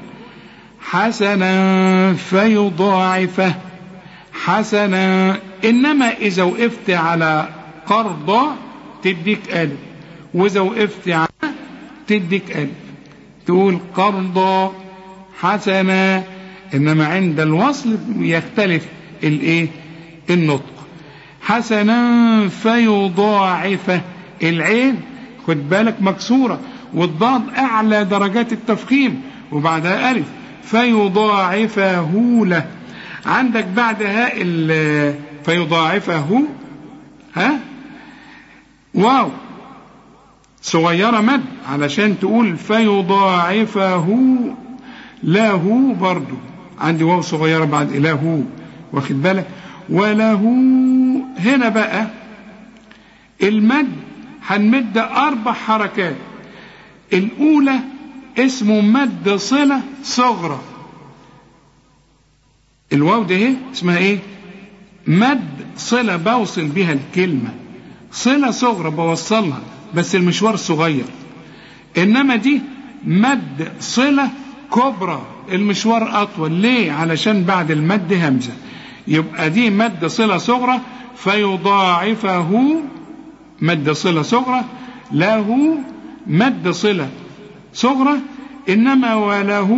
حسنا فيضاعفه حسنا إنما إذا وقفت على قرضة تديك ألف وإذا وقفت على تديك ألف تقول قرضة حسنا إنما عند الوصل يختلف الإيه النطق حسنا فيضاعفه العين خد بالك مكسورة والضاد أعلى درجات التفخيم وبعدها ألف فيضاعفه له عندك بعدها فيضاعفه ها واو صغيرة مد علشان تقول فيضاعفه له برضو عندي واو صغيرة بعد له واخد بالك وله هنا بقى المد هنمد أربع حركات الأولى اسمه مد صلة صغرى الواو ده ايه اسمها ايه مد صلة بوصل بها الكلمة صلة صغرى بوصلها بس المشوار صغير انما دي مد صلة كبرى المشوار اطول ليه علشان بعد المد همزة يبقى دي مد صلة صغرى فيضاعفه مد صلة صغرى له مد صلة صغرى انما وله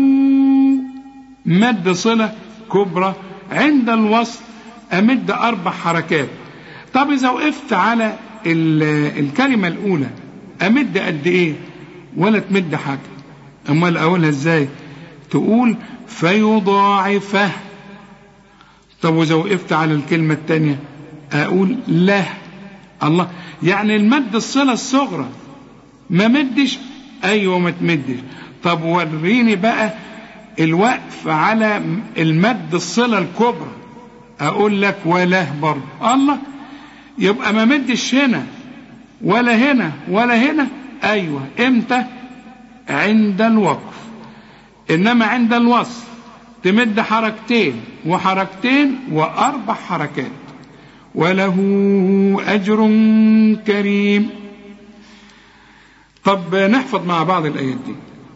مد صلة كبرى عند الوصل امد اربع حركات طب اذا وقفت على الكلمة الاولى امد قد ايه ولا تمد حاجة امال اقولها ازاي تقول فيضاعفه طب واذا وقفت على الكلمة الثانية اقول له الله يعني المد الصلة الصغرى ما مدش ايوه ما تمدش طب وريني بقى الوقف على المد الصلة الكبرى اقول لك وله برضه الله يبقى ما مدش هنا ولا هنا ولا هنا ايوه امتى عند الوقف انما عند الوصف تمد حركتين وحركتين واربع حركات وله اجر كريم طب نحفظ مع بعض الايات دي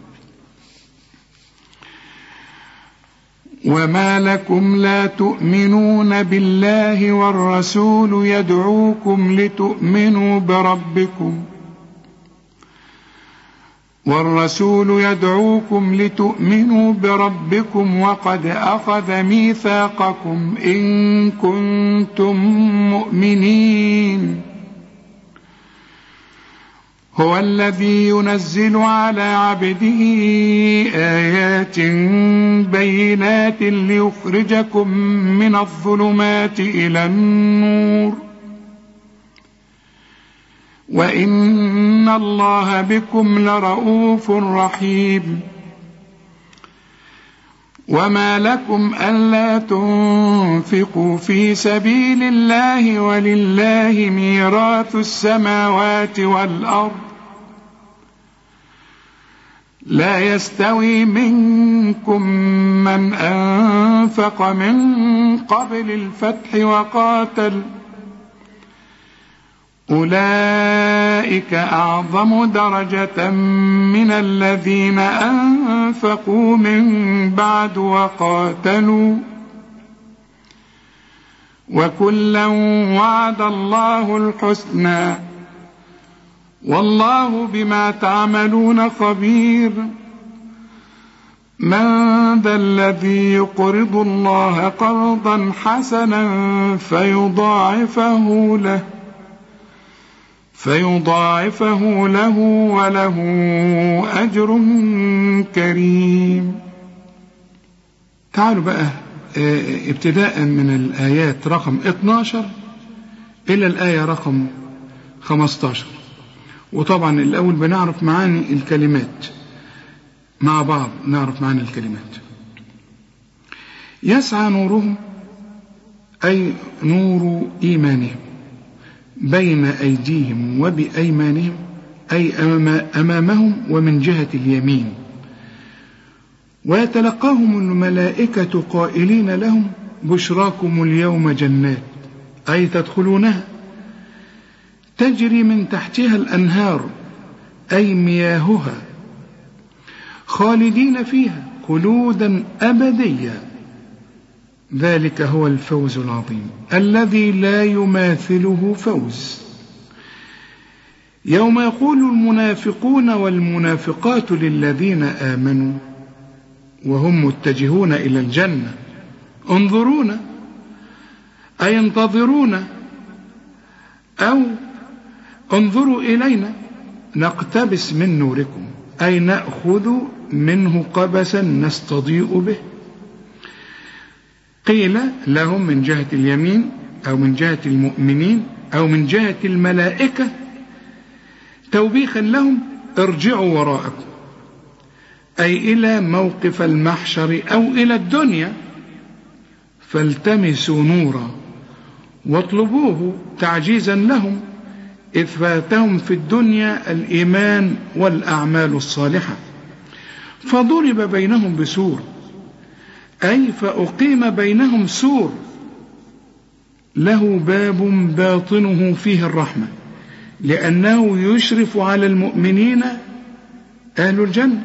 وما لكم لا تؤمنون بالله والرسول يدعوكم لتؤمنوا بربكم والرسول يدعوكم لتؤمنوا بربكم وقد اخذ ميثاقكم ان كنتم مؤمنين هو الذي ينزل على عبده ايات بينات ليخرجكم من الظلمات الى النور وان الله بكم لرؤوف رحيم وما لكم الا تنفقوا في سبيل الله ولله ميراث السماوات والارض لا يستوي منكم من انفق من قبل الفتح وقاتل اولئك اعظم درجه من الذين انفقوا من بعد وقاتلوا وكلا وعد الله الحسنى والله بما تعملون خبير من ذا الذي يقرض الله قرضا حسنا فيضاعفه له فيضاعفه له وله اجر كريم تعالوا بقى ابتداء من الايات رقم 12 الى الايه رقم 15 وطبعا الاول بنعرف معاني الكلمات مع بعض نعرف معاني الكلمات يسعى نورهم اي نور ايمانهم بين أيديهم وبأيمانهم أي أمامهم ومن جهة اليمين ويتلقاهم الملائكة قائلين لهم بشراكم اليوم جنات أي تدخلونها تجري من تحتها الأنهار أي مياهها خالدين فيها خلودا أبديا ذلك هو الفوز العظيم الذي لا يماثله فوز يوم يقول المنافقون والمنافقات للذين امنوا وهم متجهون الى الجنه انظرونا اي انتظرونا او انظروا الينا نقتبس من نوركم اي ناخذ منه قبسا نستضيء به قيل لهم من جهة اليمين أو من جهة المؤمنين أو من جهة الملائكة توبيخا لهم ارجعوا وراءكم أي إلى موقف المحشر أو إلى الدنيا فالتمسوا نورا واطلبوه تعجيزا لهم إذ فاتهم في الدنيا الإيمان والأعمال الصالحة فضرب بينهم بسور أي فأقيم بينهم سور له باب باطنه فيه الرحمة لأنه يشرف على المؤمنين أهل الجنة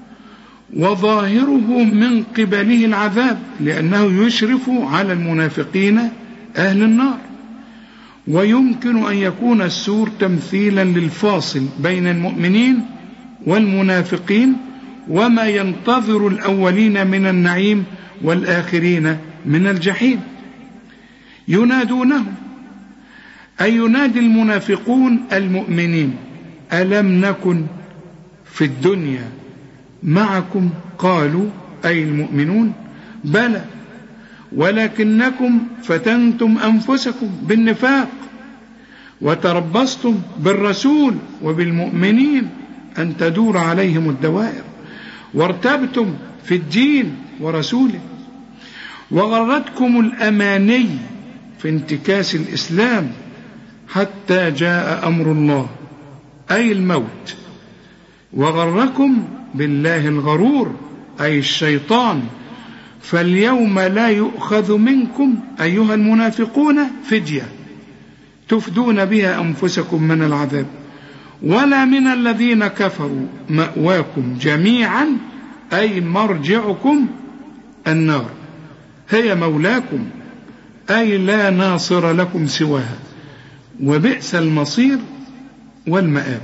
وظاهره من قبله العذاب لأنه يشرف على المنافقين أهل النار ويمكن أن يكون السور تمثيلا للفاصل بين المؤمنين والمنافقين وما ينتظر الأولين من النعيم والآخرين من الجحيم ينادونهم أي ينادي المنافقون المؤمنين ألم نكن في الدنيا معكم قالوا أي المؤمنون بلى ولكنكم فتنتم أنفسكم بالنفاق وتربصتم بالرسول وبالمؤمنين أن تدور عليهم الدوائر وارتبتم في الدين ورسوله وغرتكم الأماني في انتكاس الإسلام حتى جاء أمر الله أي الموت وغركم بالله الغرور أي الشيطان فاليوم لا يؤخذ منكم أيها المنافقون فدية تفدون بها أنفسكم من العذاب ولا من الذين كفروا مأواكم جميعا أي مرجعكم النار هي مولاكم أي لا ناصر لكم سواها وبئس المصير والمآب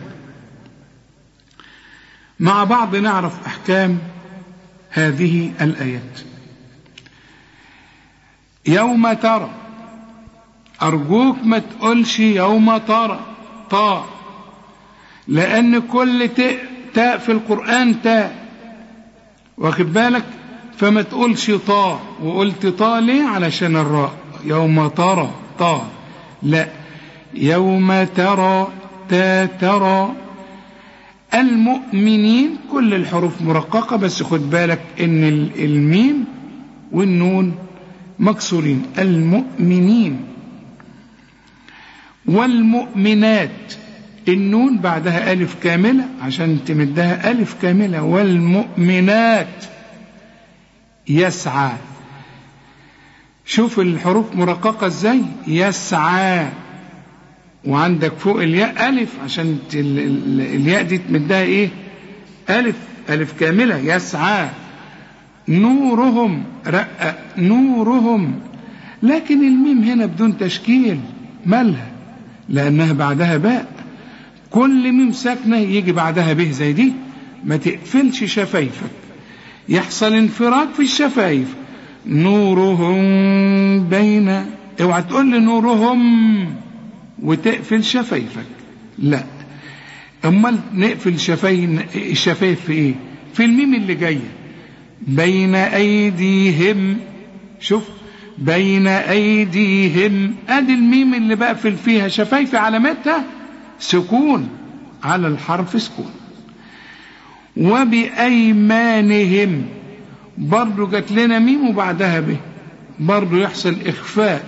مع بعض نعرف أحكام هذه الآيات يوم ترى أرجوك ما تقولش يوم ترى طاء لأن كل تاء في القرآن تاء واخد بالك فما تقولش طاء وقلت طاء ليه علشان الراء يوم ترى طاء لا يوم ترى تا ترى المؤمنين كل الحروف مرققة بس خد بالك ان الميم والنون مكسورين المؤمنين والمؤمنات النون بعدها ألف كاملة عشان تمدها ألف كاملة والمؤمنات يسعى شوف الحروف مرققة ازاي يسعى وعندك فوق الياء ألف عشان الياء دي تمدها إيه ألف ألف كاملة يسعى نورهم رقق نورهم لكن الميم هنا بدون تشكيل مالها لأنها بعدها باء كل ميم ساكنة يجي بعدها به زي دي ما تقفلش شفايفك يحصل انفراج في الشفايف نورهم بين اوعى تقول لي نورهم وتقفل شفايفك لا امال نقفل شفايف الشفايف في ايه في الميم اللي جايه بين ايديهم شوف بين ايديهم ادي الميم اللي بقفل فيها شفايفي علامتها سكون على الحرف سكون وبأيمانهم برضو جات لنا ميم وبعدها به برضو يحصل إخفاء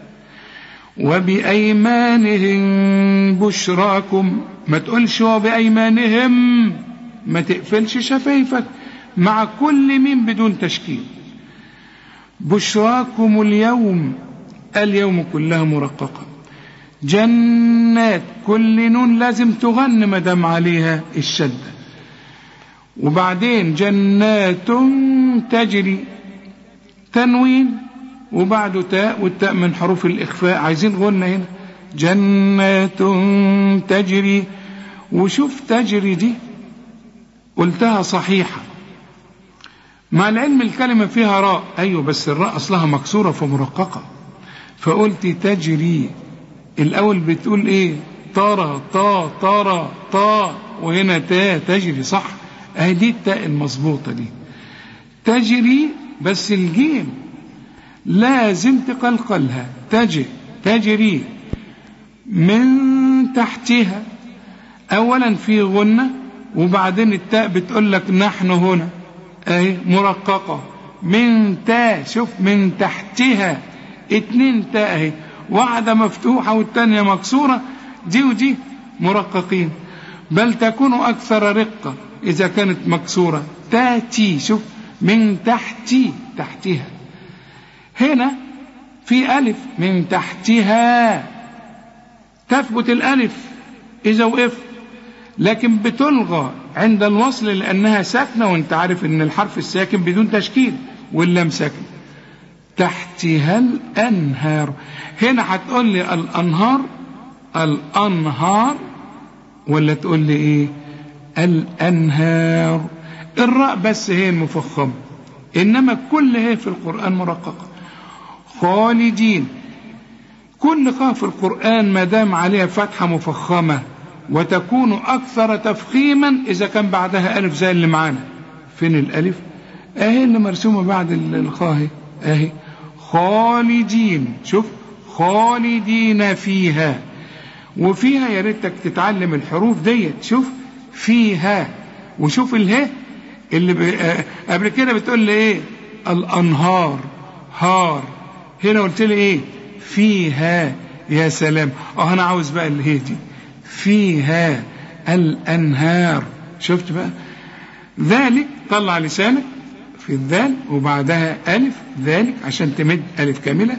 وبأيمانهم بشراكم ما تقولش وبأيمانهم ما تقفلش شفايفك مع كل مين بدون تشكيل بشراكم اليوم اليوم كلها مرققة جنات كل نون لازم تغن مدام عليها الشدة وبعدين جنات تجري تنوين وبعده تاء والتاء من حروف الإخفاء عايزين غنة هنا جنات تجري وشوف تجري دي قلتها صحيحة مع العلم الكلمة فيها راء أيوة بس الراء أصلها مكسورة فمرققة فقلت تجري الأول بتقول إيه ترى طا ترى طا وهنا تا تجري صح أهي دي التاء المظبوطة دي تجري بس الجيم لازم تقلقلها تجي تجري من تحتها اولا في غنة وبعدين التاء بتقول لك نحن هنا اهي مرققة من تاء شوف من تحتها اتنين تاء اهي واحدة مفتوحة والتانية مكسورة دي ودي مرققين بل تكون أكثر رقة إذا كانت مكسورة تاتي شوف من تحتي تحتها هنا في ألف من تحتها تثبت الألف إذا وقف لكن بتلغى عند الوصل لأنها ساكنة وانت عارف ان الحرف الساكن بدون تشكيل واللام ساكن تحتها الأنهار هنا هتقول لي الأنهار الأنهار ولا تقول لي إيه الأنهار الراء بس هي المفخمة إنما كل هي في القرآن مرققة خالدين كل قاف في القرآن ما دام عليها فتحة مفخمة وتكون أكثر تفخيما إذا كان بعدها ألف زي اللي معانا فين الألف أهي اللي مرسومة بعد الخاء أهي خالدين شوف خالدين فيها وفيها يا ريتك تتعلم الحروف ديت شوف فيها وشوف اله اللي ب... قبل كده بتقول لي ايه الانهار هار هنا قلت لي ايه فيها يا سلام اه انا عاوز بقى اللي هي دي فيها الانهار شفت بقى ذلك طلع لسانك في الذال وبعدها ألف ذلك عشان تمد ألف كاملة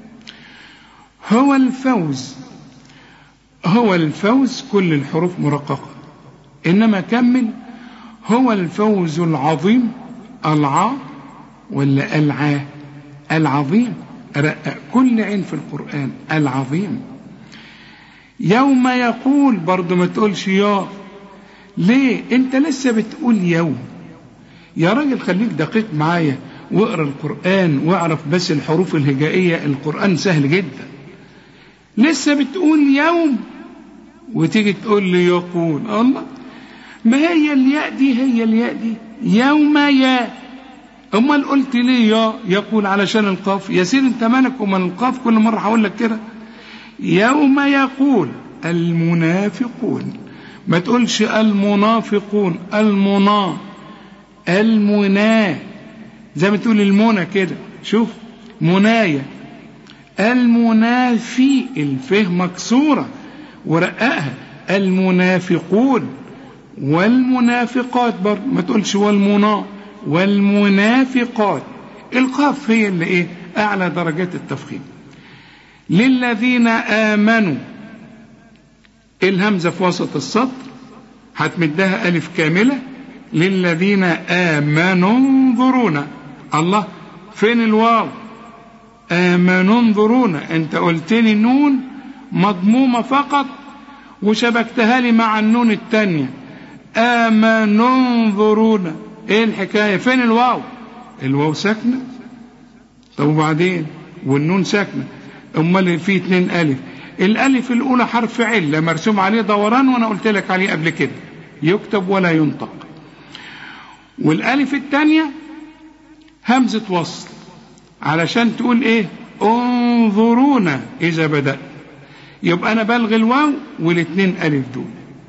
هو الفوز هو الفوز كل الحروف مرققة إنما كمل هو الفوز العظيم العا ولا العا العظيم رقق كل عين في القرآن العظيم يوم يقول برضه ما تقولش يا ليه انت لسه بتقول يوم يا راجل خليك دقيق معايا واقرا القرآن واعرف بس الحروف الهجائية القرآن سهل جدا لسه بتقول يوم وتيجي تقول لي يقول الله ما هي الياء دي هي الياء دي يوم يا امال قلت ليه يا يقول علشان القاف يا سيدي انت مالك ومن القاف كل مره هقول لك كده يوم يقول المنافقون ما تقولش المنافقون المنا المنا زي ما تقول المنى كده شوف مناية المنافي الفه مكسورة ورققها المنافقون والمنافقات برضه ما تقولش والمنا والمنافقات القاف هي اللي ايه اعلى درجات التفخيم للذين امنوا الهمزه في وسط السطر هتمدها الف كامله للذين امنوا انظرونا الله فين الواو امنوا انظرونا انت قلت لي نون مضمومه فقط وشبكتها لي مع النون الثانيه امنوا انظرونا ايه الحكايه فين الواو الواو ساكنه طب وبعدين والنون ساكنه امال في اتنين الف الالف الاولى حرف عله مرسوم عليه دوران وانا قلت لك عليه قبل كده يكتب ولا ينطق والالف الثانيه همزه وصل علشان تقول ايه انظرونا اذا بدات يبقى انا بلغي الواو والاثنين الف دول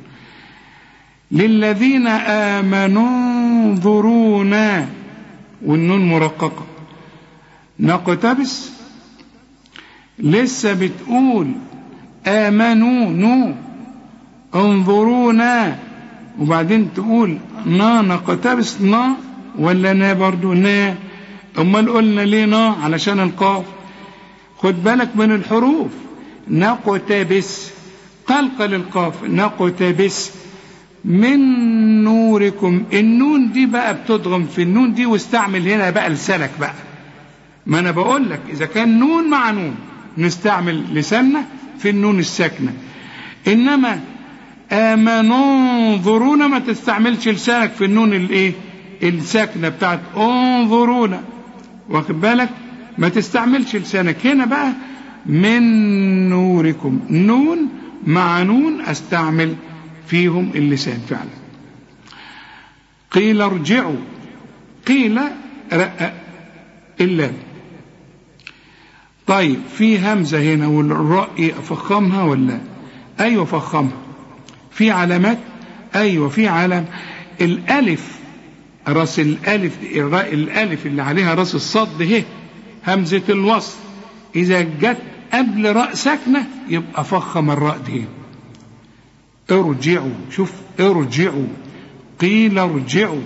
للذين امنوا انظرونا والنون مرققه نقتبس لسه بتقول امنوا نو انظرونا وبعدين تقول نا نقتبس نا ولا نا برضو نا امال قلنا ليه نا علشان القاف خد بالك من الحروف نقتبس قلقل القاف نقتبس من نوركم النون دي بقى بتضغم في النون دي واستعمل هنا بقى لسانك بقى ما انا بقول لك اذا كان نون مع نون نستعمل لساننا في النون الساكنه انما امنوا انظرونا ما تستعملش لسانك في النون الايه الساكنه بتاعت انظرونا واخد بالك ما تستعملش لسانك هنا بقى من نوركم نون مع نون استعمل فيهم اللسان فعلا قيل ارجعوا قيل رقق اللام طيب في همزة هنا والراء أفخمها ولا أيوة فخمها في علامات أيوة في علم الألف راس الألف الألف اللي عليها راس الصد هي همزة الوصل إذا جت قبل راء ساكنة يبقى فخم الراء دي ارجعوا شوف ارجعوا قيل ارجعوا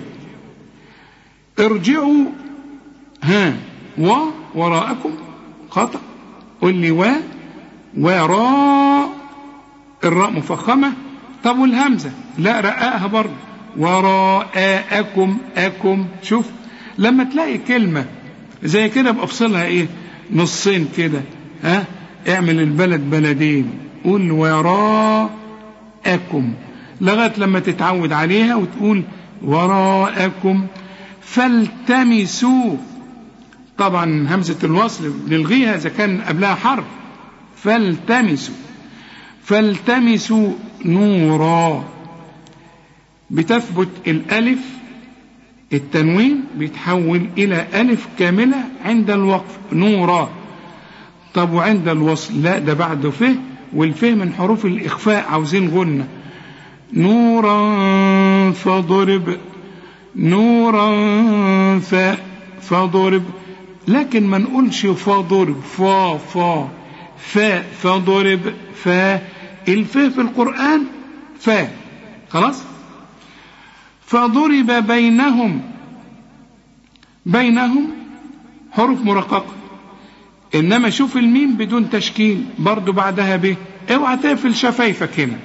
ارجعوا ها و وراءكم خطأ قل لي و وراء الراء مفخمة طب والهمزة لا رقاها برضه وراءكم أكم شوف لما تلاقي كلمة زي كده بأفصلها ايه نصين كده ها اعمل البلد بلدين قول وراءكم لغاية لما تتعود عليها وتقول وراءكم فالتمسوا طبعا همزة الوصل نلغيها إذا كان قبلها حرف فالتمسوا فالتمسوا نورا بتثبت الألف التنوين بيتحول إلى ألف كاملة عند الوقف نورا طب وعند الوصل لا ده بعد فه والفه من حروف الإخفاء عاوزين غنة نورا فضرب نورا ف فضرب لكن ما نقولش فضرب فا فا فا فضرب فا الفاء في القرآن فا خلاص فضرب بينهم بينهم حروف مرققة إنما شوف الميم بدون تشكيل برضو بعدها به اوعى تقفل شفايفك هنا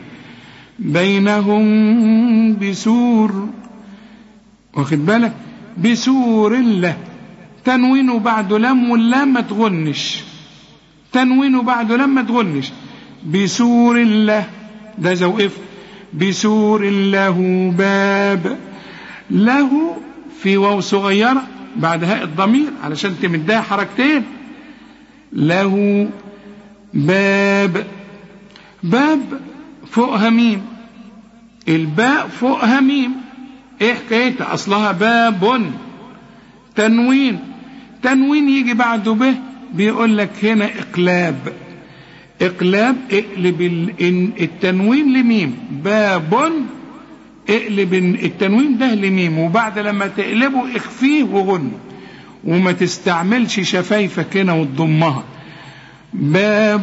بينهم بسور واخد بالك بسور له تنوين بعد لم واللام ما تغنش تنوين بعد لم ما تغنش بسور له ده زوقف بسور له باب له في واو صغيرة بعد هاء الضمير علشان تمدها حركتين له باب باب فوقها ميم الباء فوقها ميم ايه حكايتها اصلها باب تنوين تنوين يجي بعده به بيقول لك هنا اقلاب اقلاب اقلب التنوين لميم باب اقلب التنوين ده لميم وبعد لما تقلبه اخفيه وغن وما تستعملش شفايفك هنا وتضمها باب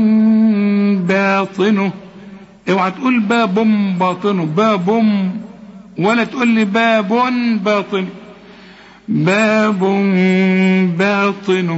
باطنه اوعى تقول باب باطنه باب ولا تقول لي باب باطن باب باطنه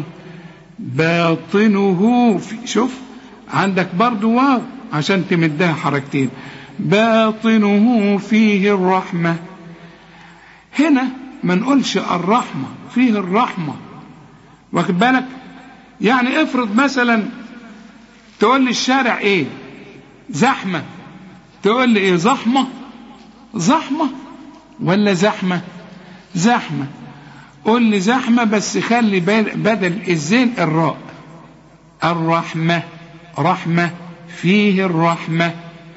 باطنه في شوف عندك برضو واو عشان تمدها حركتين باطنه فيه الرحمة هنا ما نقولش الرحمة فيه الرحمة واخد بالك يعني افرض مثلا تقول لي الشارع ايه زحمة تقول لي ايه زحمة زحمة ولا زحمة زحمة قول لي زحمة بس خلي بدل الزين الراء الرحمة رحمة فيه الرحمة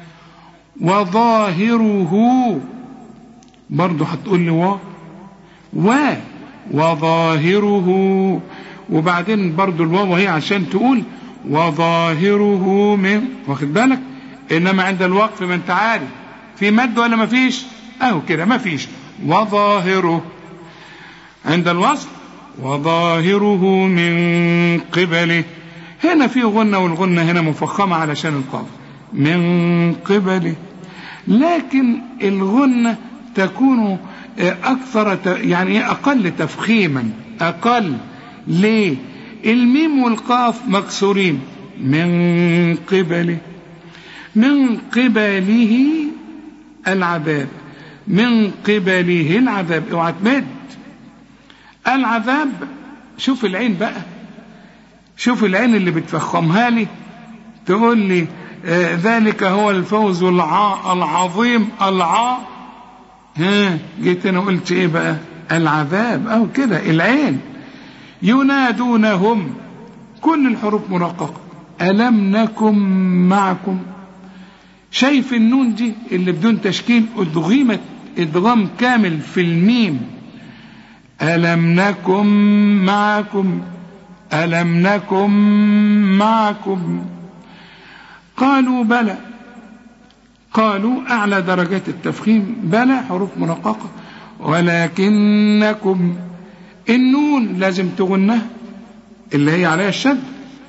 وظاهره برضه هتقول لي و و وظاهره وبعدين برضه الواو هي عشان تقول وظاهره من واخد بالك انما عند الوقف ما انت عارف في مد ولا ما فيش اهو كده ما فيش وظاهره عند الوصل وظاهره من قبله هنا في غنة والغنة هنا مفخمة علشان القاف من قبله لكن الغنة تكون أكثر يعني أقل تفخيما أقل ليه الميم والقاف مكسورين من قبله من قبله العذاب من قبله العذاب اوعى تمد العذاب شوف العين بقى شوف العين اللي بتفخمها لي تقول لي آه ذلك هو الفوز الع... العظيم الع ها جيت انا قلت ايه بقى العذاب او كده العين ينادونهم كل الحروف مرققة ألم نكن معكم شايف النون دي اللي بدون تشكيل ادغمت ادغام كامل في الميم ألم نكن معكم ألم نكن معكم قالوا بلى قالوا أعلى درجات التفخيم بلى حروف منققة ولكنكم النون لازم تغنها اللي هي عليها الشد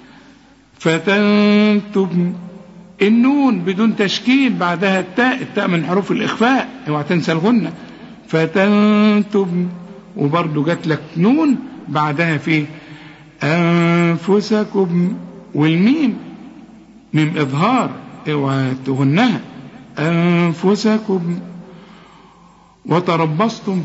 فتنتم النون بدون تشكيل بعدها التاء التاء من حروف الإخفاء اوعى تنسى الغنة فتنتم وبرضه جات لك نون بعدها في أنفسكم والميم ميم إظهار اوعى تغنها أنفسكم وتربصتم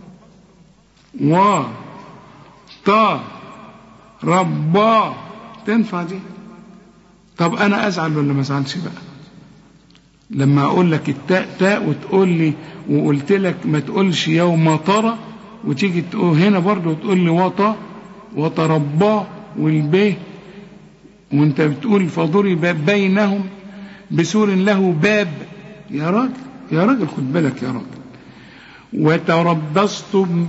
و طا ربا تنفع دي طب انا ازعل ولا ما ازعلش بقى لما اقول لك التاء تاء وتقول لي وقلت لك ما تقولش يوم ترى وتيجي تقول هنا برضه تقول لي وطا وتربى والب وانت بتقول فضرب بينهم بسور له باب يا راجل يا راجل خد بالك يا راجل وتربصتم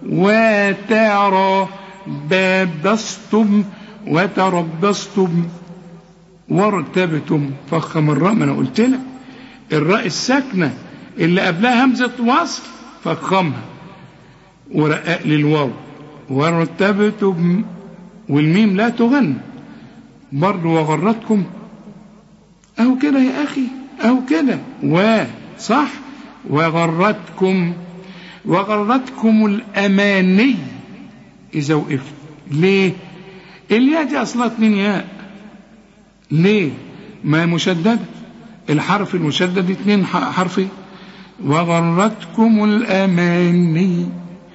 وتربصتم وتربصتم وارتبتم فخم الراء ما انا قلت لك الراء الساكنه اللي قبلها همزه وصل فخمها ورقاق للواو وارتبتم والميم لا تغن برضه وغرتكم أو كده يا أخي أو كده و صح وغرتكم وغرتكم الأماني إذا وقفت ليه الياء دي أصلها اتنين ياء ليه ما مشددة الحرف المشدد اتنين حرفي وغرتكم الأماني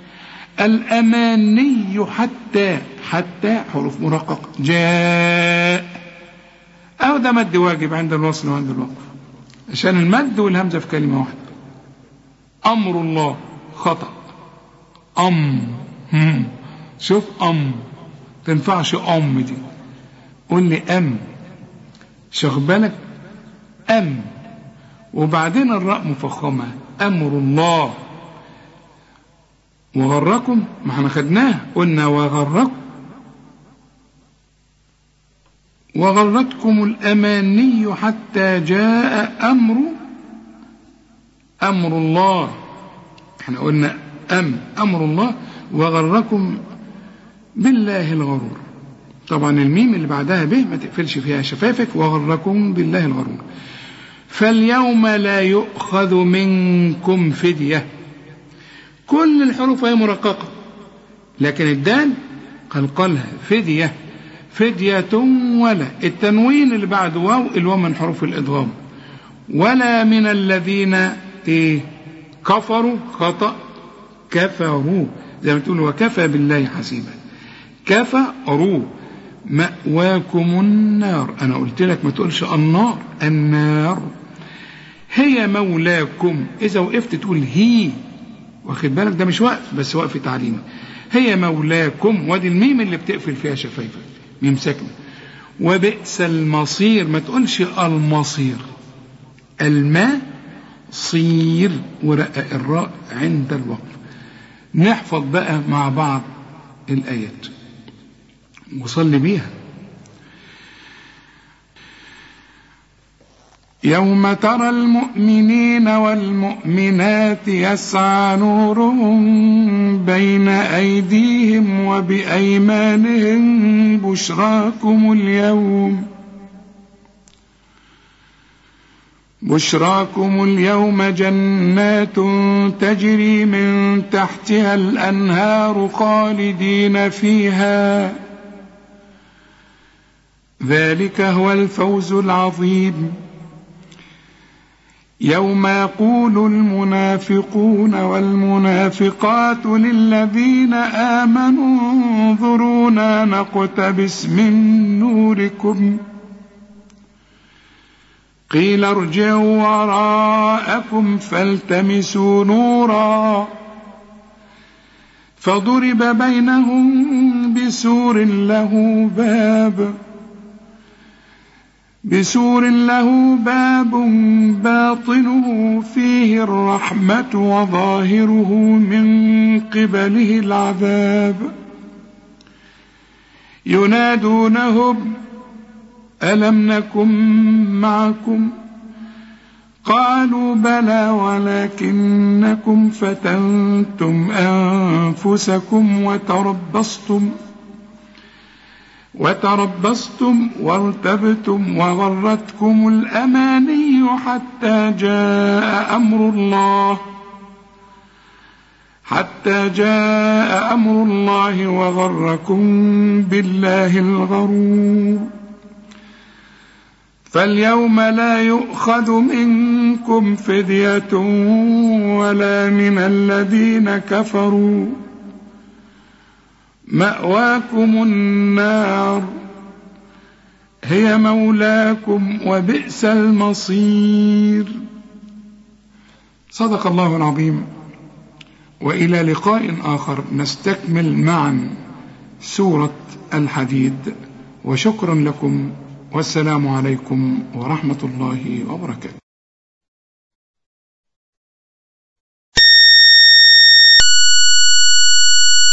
الأماني حتى حتى حروف مرققة جاء أو ده مد واجب عند الوصل وعند الوقف عشان المد والهمزة في كلمة واحدة أمر الله خطأ أم هم. شوف أم تنفعش أم دي قول لي أم شغل بالك أم وبعدين الراء مفخمة أمر الله وغركم ما احنا خدناه قلنا وغركم وغرتكم الأماني حتى جاء أمر أمر الله احنا قلنا أم أمر الله وغركم بالله الغرور طبعا الميم اللي بعدها به ما تقفلش فيها شفافك وغركم بالله الغرور فاليوم لا يؤخذ منكم فدية كل الحروف هي مرققة لكن الدال قلقلها فدية فدية ولا التنوين اللي بعد واو الواو من حروف الإدغام ولا من الذين إيه كفروا خطأ كفروا زي ما تقول وكفى بالله حسيبا كفروا مأواكم النار أنا قلت لك ما تقولش النار النار هي مولاكم إذا وقفت تقول هي واخد بالك ده مش وقف بس وقف تعليمي هي مولاكم وادي الميم اللي بتقفل فيها شفايفك ميم ساكنة وبئس المصير ما تقولش المصير الماء صير ورقق الراء عند الوقف نحفظ بقى مع بعض الآيات وصلي بيها يوم ترى المؤمنين والمؤمنات يسعى نورهم بين أيديهم وبأيمانهم بشراكم اليوم بشراكم اليوم جنات تجري من تحتها الأنهار خالدين فيها ذلك هو الفوز العظيم يوم يقول المنافقون والمنافقات للذين آمنوا انظرونا نقتبس من نوركم قيل ارجعوا وراءكم فالتمسوا نورا فضرب بينهم بسور له باب بسور له باب باطنه فيه الرحمة وظاهره من قبله العذاب ينادونهم ألم نكن معكم قالوا بلى ولكنكم فتنتم أنفسكم وتربصتم وتربصتم وارتبتم وغرتكم الأماني حتى جاء أمر الله حتى جاء أمر الله وغركم بالله الغرور فاليوم لا يؤخذ منكم فدية ولا من الذين كفروا مأواكم النار هي مولاكم وبئس المصير صدق الله العظيم والى لقاء اخر نستكمل معا سوره الحديد وشكرا لكم والسلام عليكم ورحمه الله وبركاته